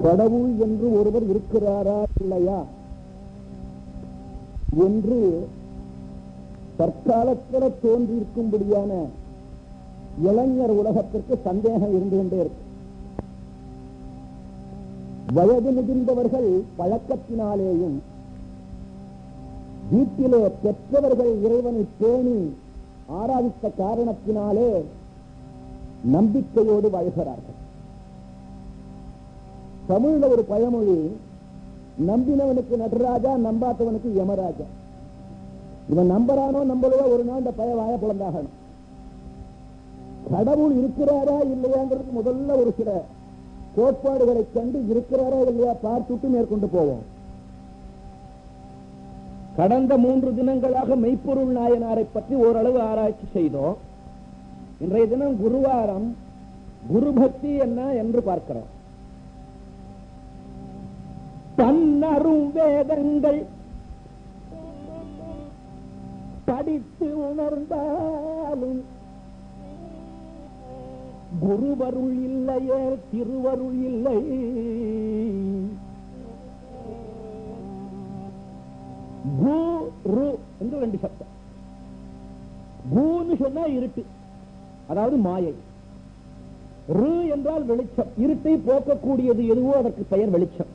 கடவுள் என்று ஒருவர் இருக்கிறாரா இல்லையா என்று தற்காலத்தில் தோன்றியிருக்கும்படியான இளைஞர் உலகத்திற்கு சந்தேகம் இருந்து கொண்டே இருக்கு வயது முதிர்ந்தவர்கள் பழக்கத்தினாலேயும் வீட்டிலே பெற்றவர்கள் இறைவனை பேணி ஆராதித்த காரணத்தினாலே நம்பிக்கையோடு வாழ்கிறார்கள் தமிழ்ல ஒரு பழமொழி நம்பினவனுக்கு நடராஜா நம்பாதவனுக்கு யமராஜா இவன் நம்பறானோ நம்பலையோ ஒரு நாள் இந்த பய வாய பிளந்தாகணும் கடவுள் இருக்கிறாரா இல்லையாங்கிறதுக்கு முதல்ல ஒரு சில கோட்பாடுகளை கண்டு இருக்கிறாரா இல்லையா பார்த்துட்டு மேற்கொண்டு போவோம் கடந்த மூன்று தினங்களாக மெய்ப்பொருள் நாயனாரை பற்றி ஓரளவு ஆராய்ச்சி செய்தோம் இன்றைய தினம் குருவாரம் குரு பக்தி என்ன என்று பார்க்கிறோம் தன்னரும் வேதங்கள் படித்து உணர்ந்தாலும் குருவருள் இல்லையே திருவருள் இல்லை குரு என்று ரெண்டு சப்தம் குன்னு சொன்னா இருட்டு அதாவது மாயை ரு என்றால் வெளிச்சம் இருட்டை போக்கக்கூடியது எதுவோ அதற்கு பெயர் வெளிச்சம்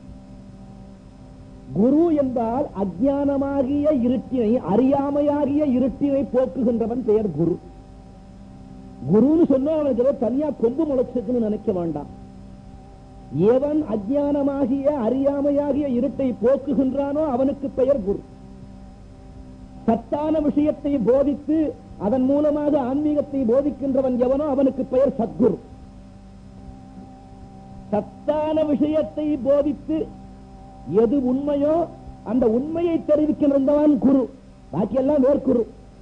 குரு என்றால் அஜானமாகிய இருட்டினை அறியாமையாகிய இருட்டினை போக்குகின்றவன் பெயர் குரு குருன்னு சொன்னா அவனுக்கு ஏதோ தனியா கொம்பு முளைச்சிருக்குன்னு நினைக்க வேண்டாம் எவன் அஜானமாகிய அறியாமையாகிய இருட்டை போக்குகின்றானோ அவனுக்கு பெயர் குரு சத்தான விஷயத்தை போதித்து அதன் மூலமாக ஆன்மீகத்தை போதிக்கின்றவன் எவனோ அவனுக்கு பெயர் சத்குரு சத்தான விஷயத்தை போதித்து எது உண்மையோ அந்த உண்மையை தெரிவிக்கின்றவன் குரு பாக்கியெல்லாம் வேர்க்குரு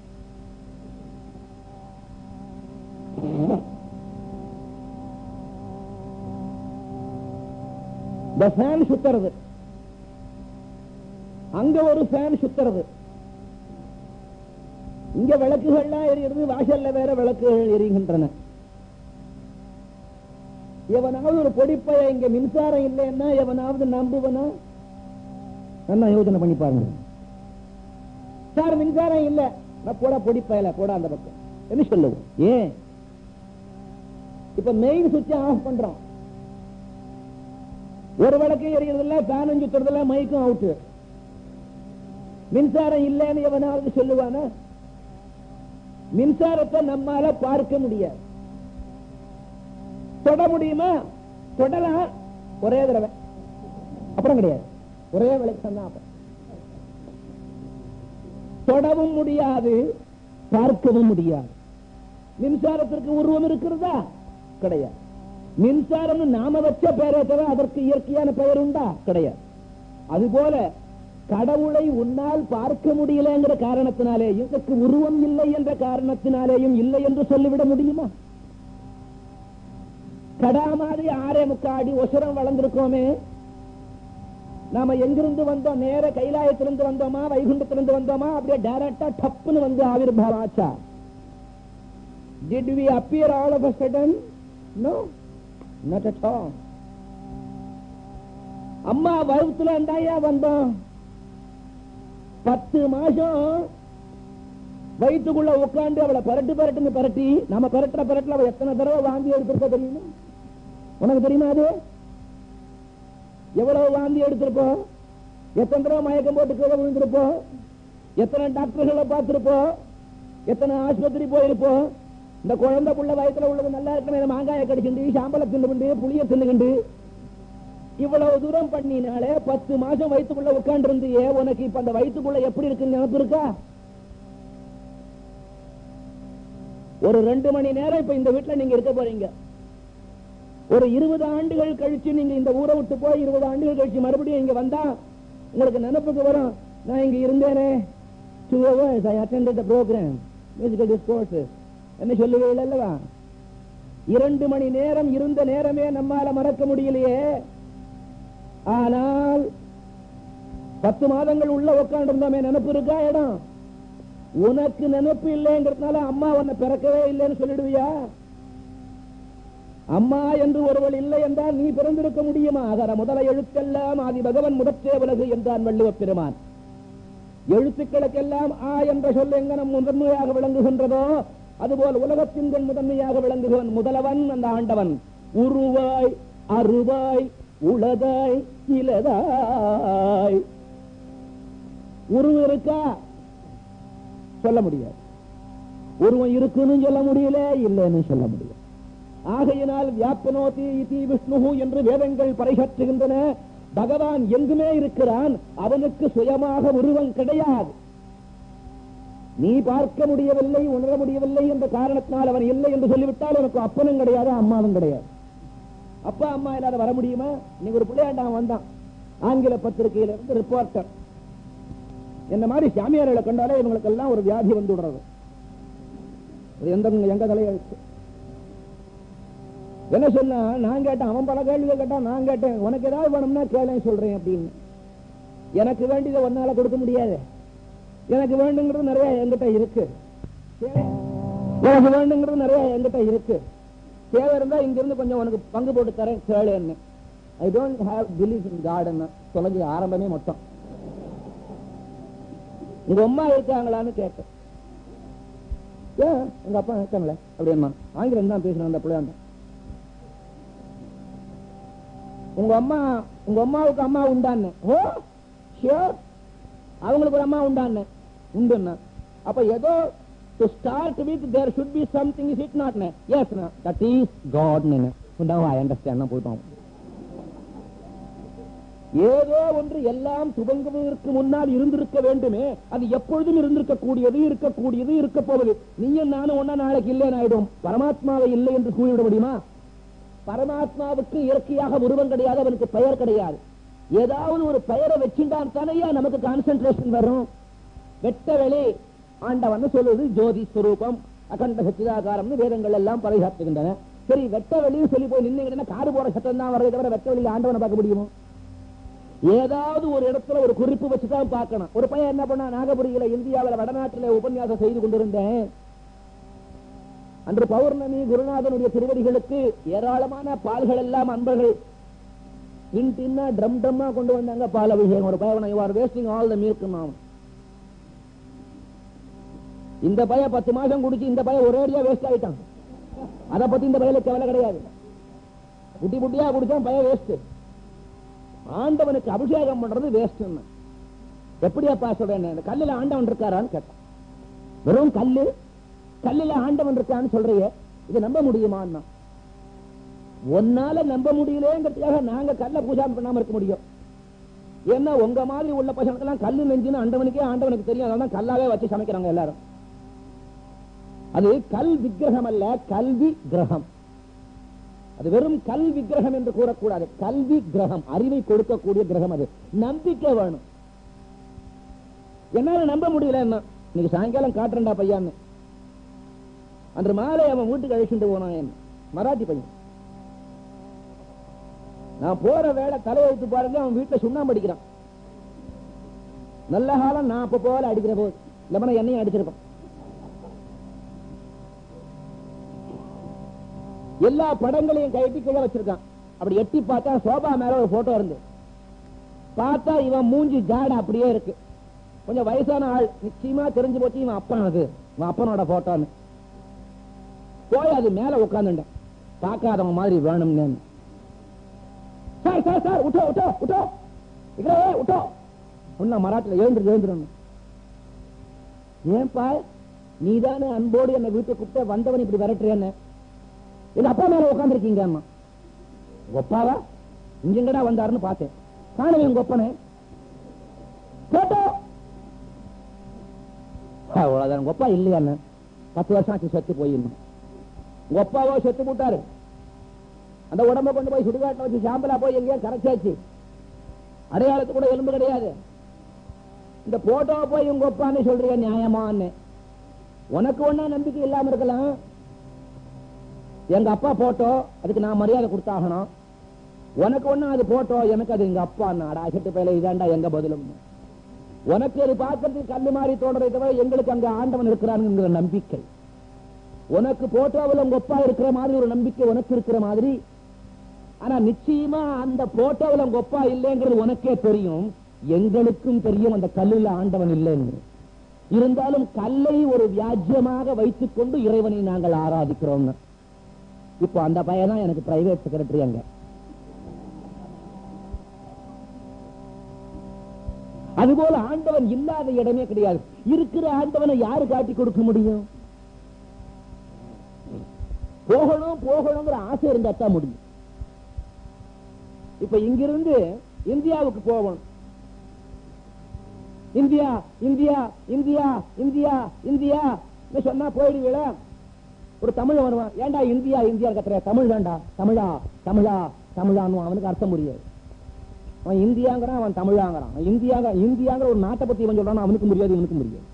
இந்த ஃபேன் சுத்துறது அங்க ஒரு ஃபேன் சுத்துறது இங்க விளக்குகள்லாம் எரிகிறது வாசல்ல வேற விளக்குகள் எரிகின்றன எவனாவது ஒரு பொடிப்பைய இங்க மின்சாரம் இல்லைன்னா எவனாவது நம்புவனா நல்லா யோசனை பண்ணி பாருங்க சார் மின்சாரம் இல்ல நான் போடா பொடிப்பயல போடா அந்த பக்கம் என்ன சொல்லுவோம் ஏன் இப்ப மெயின் சுவிட்ச் ஆஃப் பண்றோம் ஒரு விளக்கு எரியறதில்ல ஃபேனும் சுத்துறதில்ல மைக்கும் அவுட்டு மின்சாரம் இல்லைன்னு எவனாவது சொல்லுவானா மின்சாரத்தை நம்மால பார்க்க முடியாது தொட முடியுமா தொடலாம் ஒரே தடவை அப்புறம் கிடையாது ஒரே வெளிச்சம் தான் அப்புறம். தொடவும் முடியாது பார்க்கவும் முடியாது மின்சாரத்திற்கு உருவம் இருக்கிறதா கிடையாது மின்சாரம் நாம வச்ச பெயரை தவிர அதற்கு இயற்கையான பெயர் உண்டா கிடையாது அதுபோல கடவுளை உன்னால் பார்க்க முடியலங்கிற காரணத்தினாலேயும் இதற்கு உருவம் இல்லை என்ற காரணத்தினாலேயும் இல்லை என்று சொல்லிவிட முடியுமா கடா மாதிரி ஆறே முக்காடி ஒசரம் வளர்ந்திருக்கோமே நாம எங்கிருந்து வந்தோம் நேர கைலாயத்திலிருந்து வந்தோமா வைகுண்டத்திலிருந்து வந்தோமா அப்படியே டைரக்டா டப்புன்னு வந்து ஆவிர்பாவம் ஆச்சா Did we appear all of a sudden? No, not at all. அம்மா வகுத்துல இருந்தாயா வந்தோம் பத்து மாசம் வயிற்றுக்குள்ள உட்காந்து அவளை பரட்டு பரட்டுன்னு பரட்டி நம்ம பரட்டுற பரட்டுல அவ எத்தனை தடவை வாந்தி எடுத்திருப்பா தெரியுமா உனக்கு தெரியுமா அது எவ்வளவு வாந்தி எடுத்திருப்போம் எத்தனை தடவை மயக்கம் போட்டு கீழே விழுந்திருப்போம் எத்தனை டாக்டர்களை பார்த்திருப்போம் எத்தனை ஆஸ்பத்திரி போயிருப்போம் இந்த குழந்தை புள்ள வயசுல உள்ளது நல்லா இருக்கணும் மாங்காய கடிச்சுண்டு சாம்பலை தின்னுகிண்டு புளிய தின்னுகிண்டு இவ்வளவு தூரம் பண்ணினாலே பத்து மாசம் வயிற்றுக்குள்ள உட்கார்ந்து இருந்தியே உனக்கு இப்ப அந்த வயிற்றுக்குள்ள எப்படி இருக்குன்னு நினைப்பு இருக்கா ஒரு ரெண்டு மணி நேரம் இப்ப இந்த வீட்டுல நீங்க இருக்க போறீங்க ஒரு இருபது ஆண்டுகள் கழிச்சு நீங்க இந்த ஊரை விட்டு போய் இருபது ஆண்டுகள் கழிச்சு மறுபடியும் இங்க வந்தா உங்களுக்கு நினைப்புக்கு வரும் நான் இங்க இருந்தேனே two hours I attended the program musical discourse என்ன சொல்லுவீர்கள் அல்லவா இரண்டு மணி நேரம் இருந்த நேரமே நம்மால மறக்க முடியலையே ஆனால் பத்து மாதங்கள் உள்ள உட்காந்துருந்தோமே நினைப்பு இருக்கா இடம் உனக்கு நினைப்பு இல்லைங்கிறதுனால அம்மா உன்னை பிறக்கவே இல்லைன்னு சொல்லிடுவியா அம்மா என்று ஒருவள் இல்லை என்றால் நீ பிறந்திருக்க முடியுமா அகர முதல எழுத்தெல்லாம் ஆதி பகவன் முதற்றே உலகு என்றான் வள்ளுவப் பெருமான் எழுத்துக்களுக்கெல்லாம் ஆ என்ற சொல் எங்கனம் முதன்மையாக விளங்குகின்றதோ அதுபோல் உலகத்தின் கண் முதன்மையாக விளங்குகிறவன் முதலவன் அந்த ஆண்டவன் உருவாய் அருவாய் உளதாய் இலதாய் உருவம் இருக்கா சொல்ல முடியாது உருவம் இருக்குன்னு சொல்ல முடியல இல்லைன்னு சொல்ல முடியல ஆகையினால் வியாப்பனோதி இதி விஷ்ணு என்று வேதங்கள் பறைசாற்றுகின்றன பகவான் எங்குமே இருக்கிறான் அவனுக்கு சுயமாக உருவம் கிடையாது நீ பார்க்க முடியவில்லை உணர முடியவில்லை என்ற காரணத்தினால் அவன் இல்லை என்று சொல்லிவிட்டால் உனக்கு அப்பனும் கிடையாது அம்மாவும் கிடையாது அப்பா அம்மா இல்லாத வர முடியுமா இன்னைக்கு ஒரு பிள்ளையாண்டான் வந்தான் ஆங்கில பத்திரிகையில இருந்து ரிப்போர்ட்டர் என்ன மாதிரி சாமியார்களை கண்டாலே இவங்களுக்கு எல்லாம் ஒரு வியாதி வந்து விடுறது அது எந்த எங்க தலையெழுத்து என்ன சொன்னா நான் கேட்டேன் அவன் பல கேள்விகள் கேட்டான் நான் கேட்டேன் உனக்கு ஏதாவது வேணும்னா கேளேன் சொல்றேன் அப்படின்னு எனக்கு வேண்டியதை ஒன்னால கொடுக்க முடியாது எனக்கு வேண்டுங்கிறது நிறைய என்கிட்ட இருக்கு எனக்கு வேண்டுங்கிறது நிறைய என்கிட்ட இருக்கு தேவை இருந்தா இங்க இருந்து கொஞ்சம் உனக்கு பங்கு போட்டு தரேன் கேளுன்னு I don't have believe in God சொல்லி ஆரம்பமே மொத்தம் உங்க அம்மா இருக்காங்களான்னு கேட்டேன் ஏன் உங்க அப்பா இருக்காங்களே அப்படின்னா ஆங்கிலம் தான் பேசுறேன் அந்த பிள்ளையாண்ட உங்க அம்மா உங்க அம்மாவுக்கு அம்மா உண்டான்னு ஓ ஷியோர் அவங்களுக்கு ஒரு அம்மா உண்டான்னு உண்டுன்னா அப்ப ஏதோ to start with there should be something is it not as that is God now I understand போயிட்டோம் ஏதோ ஒன்று எல்லாம் துவங்குவதற்கு முன்னால் இருந்திருக்க வேண்டுமே அது எப்பொழுதும் இருந்திருக்க கூடியது இருக்கக்கூடியது இருக்க போவது நீயும் நானும் ஒன்னா நாளைக்கு இல்லைன்னு ஆயிடும் பரமாத்மாவை இல்லை என்று கூறிவிட முடியுமா பரமாத்மாவுக்கு இயற்கையாக உருவம் கிடையாது அவனுக்கு பெயர் கிடையாது ஏதாவது ஒரு பெயரை வச்சுட்டான் தானையா நமக்கு கான்சென்ட்ரேஷன் வரும் வெட்ட வெளி ஆண்டவன் சொல்லுவது ஜோதி ஸ்வரூபம் அகண்ட சச்சிதாகாரம்னு வேதங்கள் எல்லாம் பறைசாற்றுகின்றன சரி வெட்ட வெளியும் சொல்லி போய் நின்னுங்கன்னா காடு போற சத்தம் தான் வரதை தவிர வெட்ட வெளியில் ஆண்டவனை பார்க்க முடியுமோ ஏதாவது ஒரு இடத்துல ஒரு குறிப்பு வச்சுதான் பார்க்கணும் ஒரு பையன் என்ன பண்ணா நாகபுரியில இந்தியாவில் வடநாட்டில உபன்யாசம் செய்து கொண்டிருந்தேன் அன்று பௌர்ணமி குருநாதனுடைய திருவடிகளுக்கு ஏராளமான பால்கள் எல்லாம் அன்பர்கள் டின் டின்னா ட்ரம் ட்ரம்மா கொண்டு வந்தாங்க பால் அபிஷேகம் ஒரு பையன் you are wasting all the milk நாம் இந்த பையன் பத்து மாசம் குடிச்சு இந்த பையன் ஒரேடியா வேஸ்ட் ஆயிட்டான் அதை பத்தி இந்த பையனுக்கு கவலை கிடையாது குட்டி குட்டியா குடிச்சான் பையன் வேஸ்ட் ஆண்டவனுக்கு அபிஷேகம் பண்றது வேஸ்ட் எப்படியாப்பா சொல்றேன் இந்த கல்லுல ஆண்டவன் இருக்காரான்னு கேட்டான் வெறும் கல்லு கல்லுல ஆண்டவன் இருக்கான்னு சொல்றியே இது நம்ப முடியுமான்னா ஒன்னால நம்ப முடியலங்கிறதுக்காக நாங்க கல்ல பூஜா பண்ணாம இருக்க முடியும் ஏன்னா உங்க மாதிரி உள்ள பசங்களுக்கெல்லாம் கல்லு நெஞ்சுன்னு ஆண்டவனுக்கே ஆண்டவனுக்கு தெரியும் அதனால கல்லாவே வச்சு சமைக்கிறாங்க எல்லாரும் அது கல் விக்கிரகம் அல்ல கல்வி கிரகம் அது வெறும் கல் விக்கிரகம் என்று கூறக்கூடாது கல்வி கிரகம் அறிவை கொடுக்கக்கூடிய கிரகம் அது நம்பிக்கை வேணும் என்னால நம்ப முடியல என்ன இன்னைக்கு சாயங்காலம் காட்டுறேன்டா பையான்னு அன்று மாலை அவன் வீட்டுக்கு அழைச்சிட்டு போனான் என்ன மராட்டி பையன் நான் போற வேலை தலையெழுத்து பாருங்க அவன் வீட்டுல சுண்ணாம்பு அடிக்கிறான் நல்ல காலம் நான் அப்ப போல அடிக்கிற போது இல்லைன்னா என்னையும் அடிச்சிருப்பான் எல்லா படங்களையும் கைட்டி கீழே வச்சிருக்கான் அப்படி எட்டி பார்த்தா சோபா மேல ஒரு போட்டோ இருந்து பார்த்தா இவன் மூஞ்சி ஜாட அப்படியே இருக்கு கொஞ்சம் வயசான ஆள் நிச்சயமா தெரிஞ்சு போச்சு இவன் அப்பன் அது இவன் அப்பனோட போட்டோன்னு போய் அது மேல உட்காந்துட்டேன் பார்க்காதவங்க மாதிரி வேணும்னு சார் சார் சார் உட்டோ உட்டோ உட்டோ இங்கே உட்டோ ஒன்னா மராட்டில் எழுந்துரு எழுந்துரு ஏன்பா நீதானே அன்போடு என்னை வீட்டுக்கு கூப்பிட்டு வந்தவன் இப்படி விரட்டுறேன்னு எங்க அப்பா மேல உட்காந்துருக்கீங்க அம்மா உங்க அப்பாவா இங்கடா வந்தாருன்னு பார்த்தேன் காணவே உங்க அப்பனே போட்டோ அவ்வளவுதான் உங்க அப்பா இல்லையான்னு பத்து வருஷம் ஆச்சு செத்து போயிடணும் உங்க அப்பாவோ செத்து போட்டாரு அந்த உடம்ப கொண்டு போய் சுடுகாட்டில் வச்சு சாம்பலா போய் எங்கேயோ கரைச்சாச்சு அடையாளத்து கூட எலும்பு கிடையாது இந்த போட்டோவை போய் உங்க அப்பான்னு சொல்றீங்க நியாயமான்னு உனக்கு ஒன்னா நம்பிக்கை இல்லாம இருக்கலாம் எங்க அப்பா போட்டோ அதுக்கு நான் மரியாதை கொடுத்தாகணும் உனக்கு ஒண்ணு அது போட்டோ எனக்கு அது எங்க அப்பா நாடா செட்டு பேல இதாண்டா எங்க பதிலும் உனக்கு அது பார்க்கறதுக்கு கல்லு மாதிரி தோன்றதை தவிர எங்களுக்கு அங்க ஆண்டவன் இருக்கிறானுங்கிற நம்பிக்கை உனக்கு போட்டோவில் உங்க அப்பா இருக்கிற மாதிரி ஒரு நம்பிக்கை உனக்கு இருக்கிற மாதிரி ஆனா நிச்சயமா அந்த போட்டோவில் உங்க அப்பா இல்லைங்கிறது உனக்கே தெரியும் எங்களுக்கும் தெரியும் அந்த கல்லுல ஆண்டவன் இல்லைன்னு இருந்தாலும் கல்லை ஒரு வியாஜ்யமாக வைத்துக் கொண்டு இறைவனை நாங்கள் ஆராதிக்கிறோம்னு இப்போ அந்த பையன் எனக்கு பிரைவேட் செக்ரட்டரி அங்க அதுபோல ஆண்டவன் இல்லாத இடமே கிடையாது இருக்கிற ஆண்டவனை யாரு காட்டி கொடுக்க முடியும் போகணும் போகணுங்கிற ஆசை இருந்தா தான் முடியும் இப்ப இங்கிருந்து இந்தியாவுக்கு போகணும் India India India India India சொன்னா போயிடுவீங்களா ஒரு தமிழ் வருவான் ஏன்டா இந்தியா இந்தியா கத்துற தமிழ் தான்டா தமிழா தமிழா தமிழான்னு அவனுக்கு அர்த்தம் முடியாது அவன் இந்தியாங்கிறான் அவன் தமிழாங்கிறான் அவன் இந்தியாங்க இந்தியாங்கிற ஒரு நாட்டை பத்தி இவன் சொல்றான் அவனுக்கு முடியாது இவனுக்கு முடியாது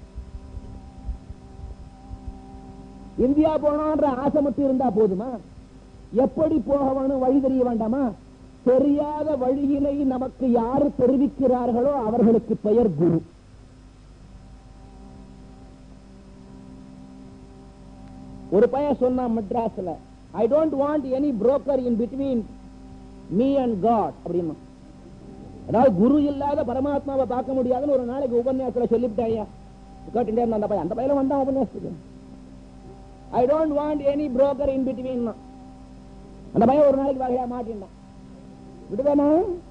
இந்தியா போனான்ற ஆசை மட்டும் இருந்தா போதுமா எப்படி போக வேணும் வழி தெரிய வேண்டாமா தெரியாத வழியினை நமக்கு யாரு தெரிவிக்கிறார்களோ அவர்களுக்கு பெயர் குரு ஒரு பையன் சொன்னான் மெட்ராஸ்ல I don't want any broker in between me and God அப்படின்னா அதாவது குரு இல்லாத பரமாத்மாவை பார்க்க முடியாதுன்னு ஒரு நாளைக்கு உபன்யாசத்துல சொல்லிவிட்டாயா கேட்டுட்டே இருந்தான் அந்த பையன் அந்த பையன் வந்தான் உபன்யாசத்துக்கு I don't want any broker in between அந்த பையன் ஒரு நாளைக்கு வகையா மாட்டின்டான் விடுவேனா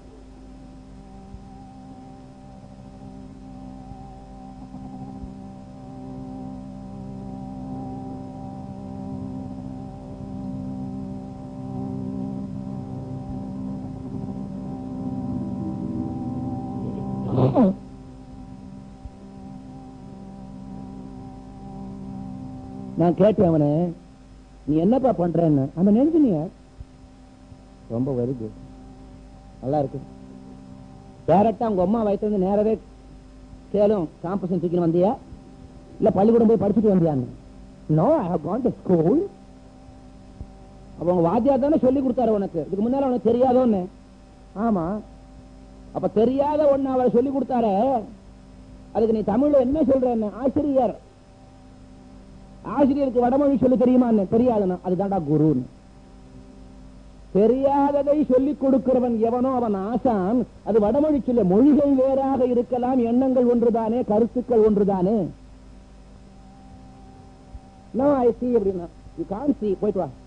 நான் கேட்டேன் அவனை நீ என்னப்பா பண்றேன்னு அவன் என்ஜினியர் ரொம்ப வெரி குட் நல்லா இருக்கு டேரக்டா உங்க அம்மா வயிற்று வந்து நேரவே சேலம் காம்பஸ் தூக்கி வந்தியா இல்ல பள்ளிக்கூடம் போய் படிச்சுட்டு வந்தியான்னு no I have gone to school அப்ப உங்க வாத்தியார் தானே சொல்லி கொடுத்தாரு உனக்கு இதுக்கு முன்னால உனக்கு தெரியாதோன்னு ஆமா அப்ப தெரியாத ஒண்ணு அவர் சொல்லி கொடுத்தாரு அதுக்கு நீ தமிழ்ல என்ன சொல்ற என்ன ஆசிரியர் ஆசிரியருக்கு வடமொழி சொல்லி தெரியுமா தெரியாதுன்னா அதுதான்டா குருன்னு தெரியாததை சொல்லிக் கொடுக்கிறவன் எவனோ அவன் ஆசான் அது வடமொழி சொல்ல மொழிகள் வேறாக இருக்கலாம் எண்ணங்கள் ஒன்றுதானே கருத்துக்கள் ஒன்றுதானே No, I see அப்படின்னா you can't see போயிட்டு வா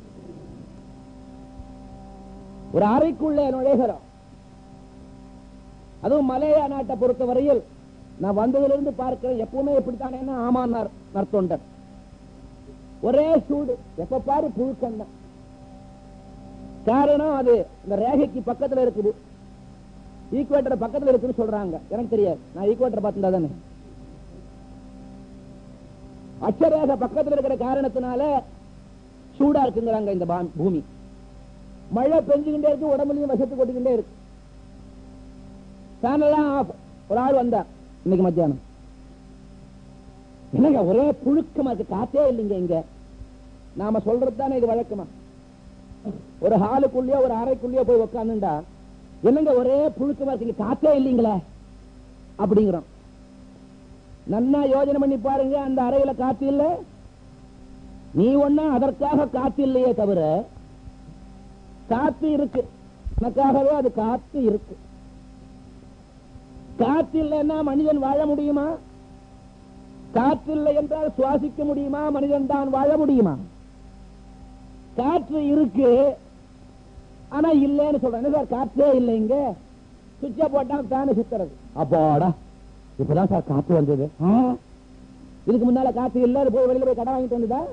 ஒரு அறைக்குள்ளே நுழைகிறோம் அதுவும் மலையா நாட்டை பொறுத்த வரையில் நான் வந்ததிலிருந்து பார்க்கிறேன் எப்பவுமே எப்படித்தானே ஆமான்னார் நற்தொண்டர் ஒரே சூடு எப்ப பாரு புழுக்கம் தான் காரணம் அது இந்த ரேகைக்கு பக்கத்துல இருக்குது ஈக்குவேட்டர் பக்கத்துல இருக்குன்னு சொல்றாங்க எனக்கு தெரியாது நான் ஈக்குவேட்டர் பார்த்துட்டா தானே அச்சரேகை பக்கத்துல இருக்கிற காரணத்தினால சூடா இருக்குங்கிறாங்க இந்த பா- பூமி மழை பெஞ்சுக்கிட்டே இருக்கு உடம்புலயும் வசத்து கொட்டிக்கிட்டே இருக்கு ஃபேன் எல்லாம் ஆஃப் ஒரு ஆள் வந்தா இன்னைக்கு மத்தியானம் என்னங்க ஒரே புழுக்கமா இருக்கு காத்தே இல்லைங்க இங்க நாம சொல்றது தானே இது வழக்கமா ஒரு ஹாலுக்குள்ளேயோ ஒரு அறைக்குள்ளேயோ போய் உட்காந்துண்டா என்னங்க ஒரே புழுக்கமா இருக்கீங்க காத்தே இல்லைங்களே அப்படிங்கிறோம் நன்னா யோஜனை பண்ணி பாருங்க அந்த அறையில காத்து இல்ல நீ ஒண்ணா அதற்காக காத்து இல்லையே தவிர காத்து இருக்கு உனக்காகவே அது காத்து இருக்கு காத்து இல்லைன்னா மனிதன் வாழ முடியுமா காற்று இல்லை என்றால் சுவாசிக்க முடியுமா மனிதன் தான் வாழ முடியுமா காற்று இருக்கு ஆனா இல்லைன்னு சொல்றேன் என்ன சார் காற்றே இல்லை இங்க சுவிட்ச போட்டா ஃபேனு சுத்துறது அப்பாடா இப்பதான் சார் காத்து வந்தது ஆ? இதுக்கு முன்னால காத்து இல்ல அது போய் வெளியில போய் கடை வாங்கிட்டு வந்ததா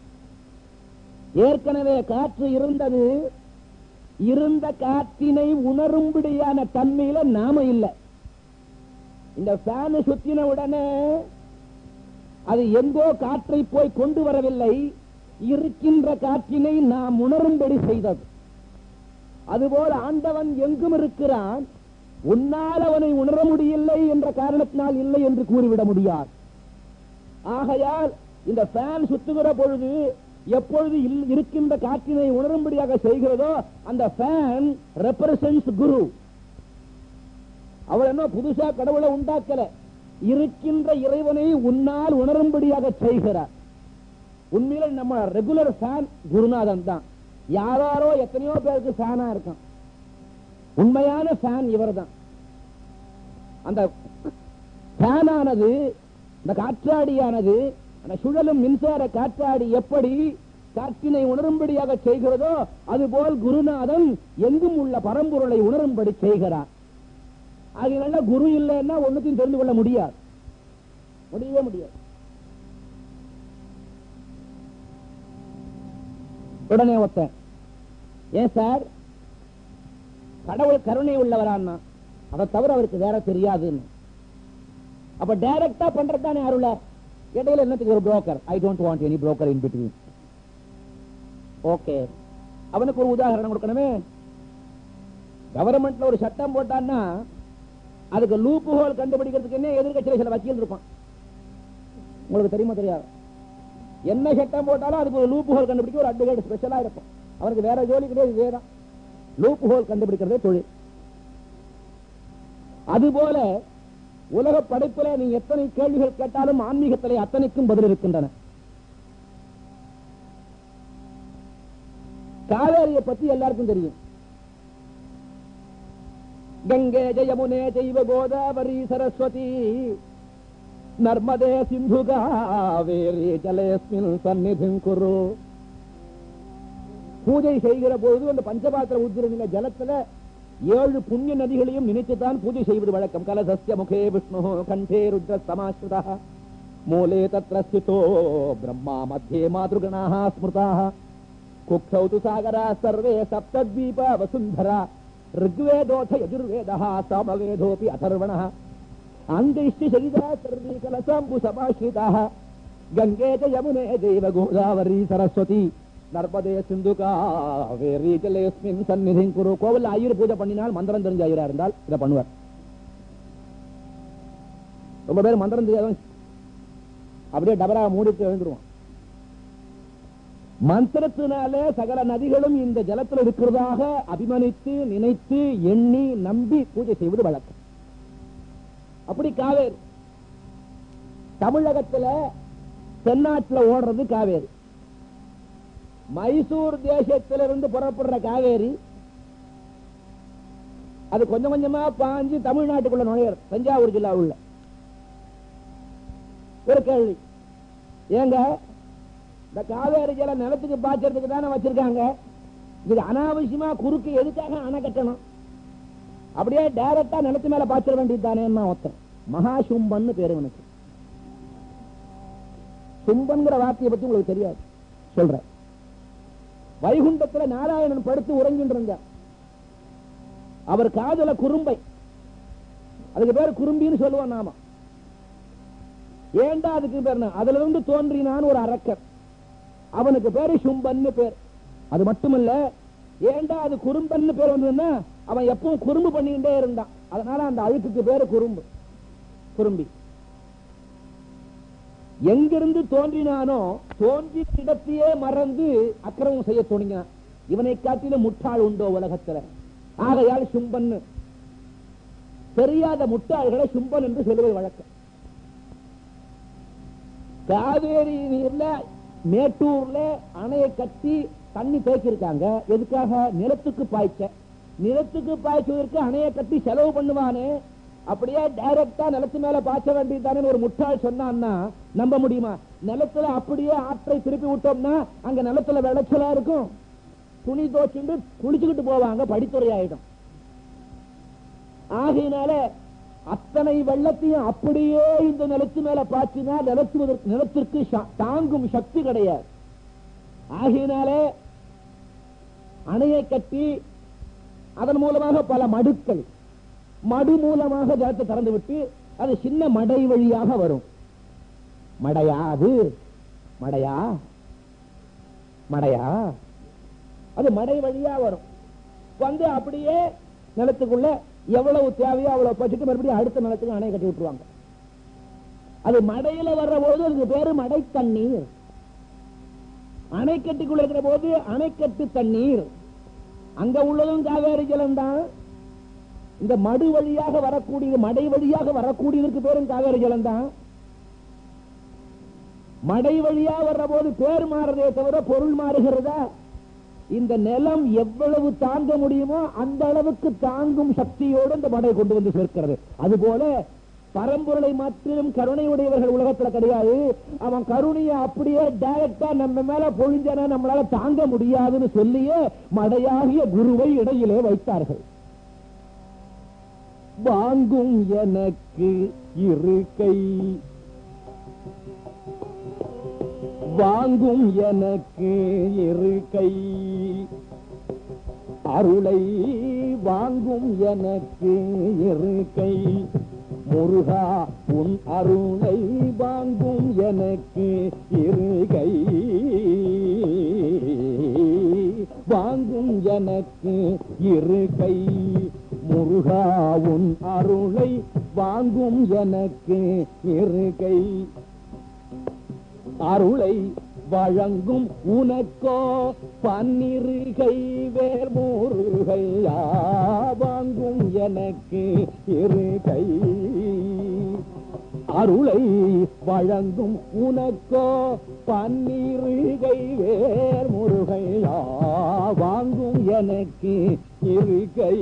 ஏற்கனவே காற்று இருந்தது இருந்த காற்றினை உணரும்படியான தன்மையில நாம இல்ல இந்த ஃபேனு சுத்தின உடனே அது எங்கோ காற்றை போய் கொண்டு வரவில்லை இருக்கின்ற காற்றினை நாம் உணரும்படி செய்தது அதுபோல் ஆண்டவன் எங்கும் இருக்கிறான் உன்னால் அவனை உணர முடியவில்லை என்ற காரணத்தினால் இல்லை என்று கூறிவிட முடியாது ஆகையால் இந்த ஃபேன் சுத்துகிற பொழுது எப்பொழுது இல்- இருக்கின்ற காற்றினை உணரும்படியாக செய்கிறதோ அந்த ஃபேன் ரெப்ரசன்ஸ் குரு அவர் என்ன புதுசா கடவுளை உண்டாக்கல இருக்கின்ற இறைவனை உன்னால் உணரும்படியாக செய்கிறார் உண்மையில நம்ம ரெகுலர் ஃபேன் குருநாதன் தான் யாராரோ எத்தனையோ பேருக்கு ஃபேனா இருக்கான் உண்மையான ஃபேன் இவர்தான் அந்த ஃபேனானது இந்த காற்றாடியானது அந்த சுழலும் மின்சார காற்றாடி எப்படி காற்றினை உணரும்படியாக செய்கிறதோ அதுபோல் குருநாதன் எங்கும் உள்ள பரம்பொருளை உணரும்படி செய்கிறார் அதனால குரு இல்லைன்னா ஒண்ணுத்தையும் தெரிந்து கொள்ள முடியாது முடியவே முடியாது உடனே ஒருத்தன் ஏன் சார் கடவுள் கருணை உள்ளவரான்னா அதை தவிர அவருக்கு வேற தெரியாதுன்னு அப்ப டைரக்டா பண்றதுதானே அருள இடையில என்னத்துக்கு ஒரு broker I don't want any broker in between okay அவனுக்கு ஒரு உதாரணம் கொடுக்கணுமே கவர்மெண்ட்ல ஒரு சட்டம் போட்டான்னா அதுக்கு லூப் ஹோல் கண்டுபிடிக்கிறதுக்கு என்ன எதிர்கட்சியில சில வக்கீல் இருப்பான் உங்களுக்கு தெரியுமா தெரியாது என்ன சட்டம் போட்டாலும் அதுக்கு ஒரு லூப் ஹோல் கண்டுபிடிக்க ஒரு அட்வொகேட் ஸ்பெஷலா இருக்கும் அவனுக்கு வேற ஜோலி கிடையாது இதேதான் லூப் ஹோல் கண்டுபிடிக்கிறதே தொழில் அதுபோல உலக படைப்புல நீ எத்தனை கேள்விகள் கேட்டாலும் ஆன்மீகத்திலே அத்தனைக்கும் பதில் இருக்கின்றன காவேரியை பத்தி எல்லாருக்கும் தெரியும் கங்கே ஜயமுனே ஜெய்வ கோதாவரி சரஸ்வதி நர்மதே சிந்து காவேரி ஜலேஸ்மின் சந்நிதிம் குரு பூஜை செய்கிற பொழுது அந்த பஞ்சபாத்திர உத்திரநில ஜலத்துல ஏழு புண்ணிய நதிகளையும் நினைத்துதான் பூஜை செய்வது வழக்கம் கலசஸ்ய முகே விஷ்ணு கண்டே ருத்ர சமாஸ்ருதா மூலே தத்ர ஸ்திதோ பிரம்மா மத்தியே மாதృగணாः ஸ்மிருதாः குக்ஷௌ து சாகரா சர்வே சப்தத்வீப வசுந்தரா ऋग्वेदोऽथ यजुर्वेदः सामवेदोऽपि अथर्वणः अन्तैश्च शरीरा सर्वे कलसाम्बु समाश्रिताः गङ्गे च यमुने चैव गोदावरी सरस्वती நர்மதே சிந்து காவேரி ஜலேஸ்மின் சந்நிதிங் குரு கோவில் ஐயர் பூஜை பண்ணினால் மந்திரம் தெரிஞ்ச ஐயரா இருந்தால் இதை பண்ணுவார் ரொம்ப பேர் மந்திரம் தெரியாதவன் அப்படியே டபரா மூடிட்டு எழுந்துருவான் மந்திரத்தினாலே சகல நதிகளும் இந்த ஜலத்தில் இருக்கிறதாக அபிமனித்து நினைத்து எண்ணி நம்பி பூஜை செய்வது வழக்கம் அப்படி காவேரி தமிழகத்துல தென்னாட்டுல ஓடுறது காவேரி மைசூர் தேசத்திலிருந்து புறப்படுற காவேரி அது கொஞ்சம் கொஞ்சமா பாஞ்சு தமிழ்நாட்டுக்குள்ள நுழையிறது தஞ்சாவூர் ஜில்லா உள்ள ஒரு கேள்வி ஏங்க இந்த காவேரி ஜலம் நிலத்துக்கு பாய்ச்சறதுக்கு தானே வச்சிருக்காங்க இது அனாவசியமா குறுக்கு எதுக்காக அணை கட்டணும் அப்படியே டைரக்டா நிலத்து மேல பாய்ச்சற வேண்டியது தானே ஒருத்தன் மகாசும்பன்னு பேரு இவனுக்கு சும்பன்கிற வார்த்தையை பத்தி உங்களுக்கு தெரியாது சொல்றேன் வைகுண்டத்துல நாராயணன் படுத்து உறங்கிட்டு இருந்தார் அவர் காதல குறும்பை அதுக்கு பேர் குறும்பின்னு சொல்லுவோம் நாம ஏண்டா அதுக்கு பேர் என்ன? அதுல இருந்து தோன்றினான் ஒரு அரக்கன் அவனுக்கு பேரு சும்பன்னு பேர் அது மட்டுமல்ல ஏண்டா அது குறும்பன்னு பேர் வந்ததுன்னா அவன் எப்பவும் குறும்பு பண்ணிக்கிட்டே இருந்தான் அதனால அந்த அழுக்குக்கு பேரு குறும்பு குறும்பி எங்கிருந்து தோன்றினானோ தோன்றிய இடத்தையே மறந்து அக்கிரமம் செய்ய துணிஞ்சான் இவனை காட்டிலும் முட்டாள் உண்டோ உலகத்துல ஆகையால் சும்பன்னு தெரியாத முட்டாள்களை சும்பன் என்று சொல்லுவது வழக்கம் காவேரி நீர்ல மேட்டூர்ல அணையை கட்டி தண்ணி தேக்கியிருக்காங்க எதுக்காக நிலத்துக்கு பாய்ச்ச நிலத்துக்கு பாய்ச்சுவதற்கு அணையை கட்டி செலவு பண்ணுவானே அப்படியே டைரக்டா நிலத்து மேல பாய்ச்ச வேண்டியதானே ஒரு முட்டாள் சொன்னான்னா நம்ப முடியுமா நிலத்துல அப்படியே ஆற்றை திருப்பி விட்டோம்னா அங்க நிலத்துல விளைச்சலா இருக்கும் துணி தோச்சுண்டு குளிச்சுக்கிட்டு போவாங்க படித்துறை ஆயிடும் ஆகையினால அத்தனை வெள்ளத்தையும் அப்படியே இந்த நிலத்து மேல பாய்ச்சினா நிலத்துவதற்கு நிலத்திற்கு ச- தாங்கும் சக்தி கிடையாது ஆகையினாலே அணையை கட்டி அதன் மூலமாக பல மடுக்கள் மடு மூலமாக ஜலத்தை திறந்து விட்டு அது சின்ன மடை வழியாக வரும் மடையா அது மடையா மடையா அது மடை வழியா வரும் வந்து அப்படியே நிலத்துக்குள்ள எவ்வளவு தேவையோ அவ்வளவு பச்சுட்டு மறுபடியும் அடுத்த நிலத்துக்கு அணை கட்டி விட்டுருவாங்க அது மடையில வர்ற போது அதுக்கு பேரு மடை தண்ணீர் அணைக்கட்டுக்குள்ள இருக்கிற போது அணைக்கட்டு தண்ணீர் அங்க உள்ளதும் காவேரி ஜலம் தான் இந்த மடு வழியாக வரக்கூடியது மடை வழியாக வரக்கூடியதற்கு பேரும் காவேரி ஜலம் தான் மடை வழியா வர்ற போது பேர் மாறுறதே தவிர பொருள் மாறுகிறதா இந்த நிலம் எவ்வளவு தாங்க முடியுமோ அந்த அளவுக்கு தாங்கும் சக்தியோடு இந்த மடை கொண்டு வந்து சேர்க்கிறது அதுபோல பரம்பொருளை மாற்றிலும் கருணை உடையவர்கள் உலகத்துல கிடையாது அவன் கருணையை அப்படியே டைரக்டா நம்ம மேல பொழிஞ்சனா நம்மளால தாங்க முடியாதுன்னு சொல்லியே மடையாகிய குருவை இடையிலே வைத்தார்கள் வாங்கும் எனக்கு இருக்கை வாங்கும் எனக்கு இருக்கை அருளை வாங்கும் எனக்கு இருக்கை முருகா உன் அருளை வாங்கும் எனக்கு இருக்கை வாங்கும் எனக்கு இருக்கை முருகா உன் அருளை வாங்கும் எனக்கு இருக்கை அருளை வழங்கும் உனக்கோ பன்னிருகை வேர் முருகையா வாங்கும் எனக்கு இருக்கை அருளை வழங்கும் உனக்கோ பன்னிருகை வேர் முருகையா வாங்கும் எனக்கு இருக்கை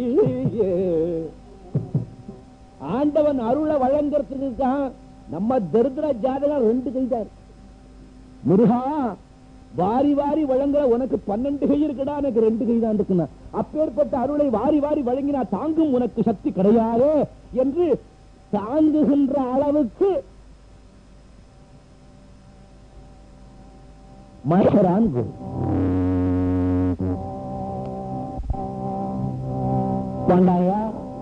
ஆண்டவன் அருளை வழங்குறதுக்கு தான் நம்ம தரித்திர ஜாதகம் ரெண்டு கைதார் முருகா வாரி வாரி வழங்குற உனக்கு பன்னெண்டு கை இருக்குடா எனக்கு ரெண்டு கை தான் இருக்குன்னா அப்பேற்பட்ட அருளை வாரி வாரி வழங்கினா தாங்கும் உனக்கு சக்தி கிடையாது என்று தாங்குகின்ற அளவுக்கு மகரான் குரு வேண்டாயா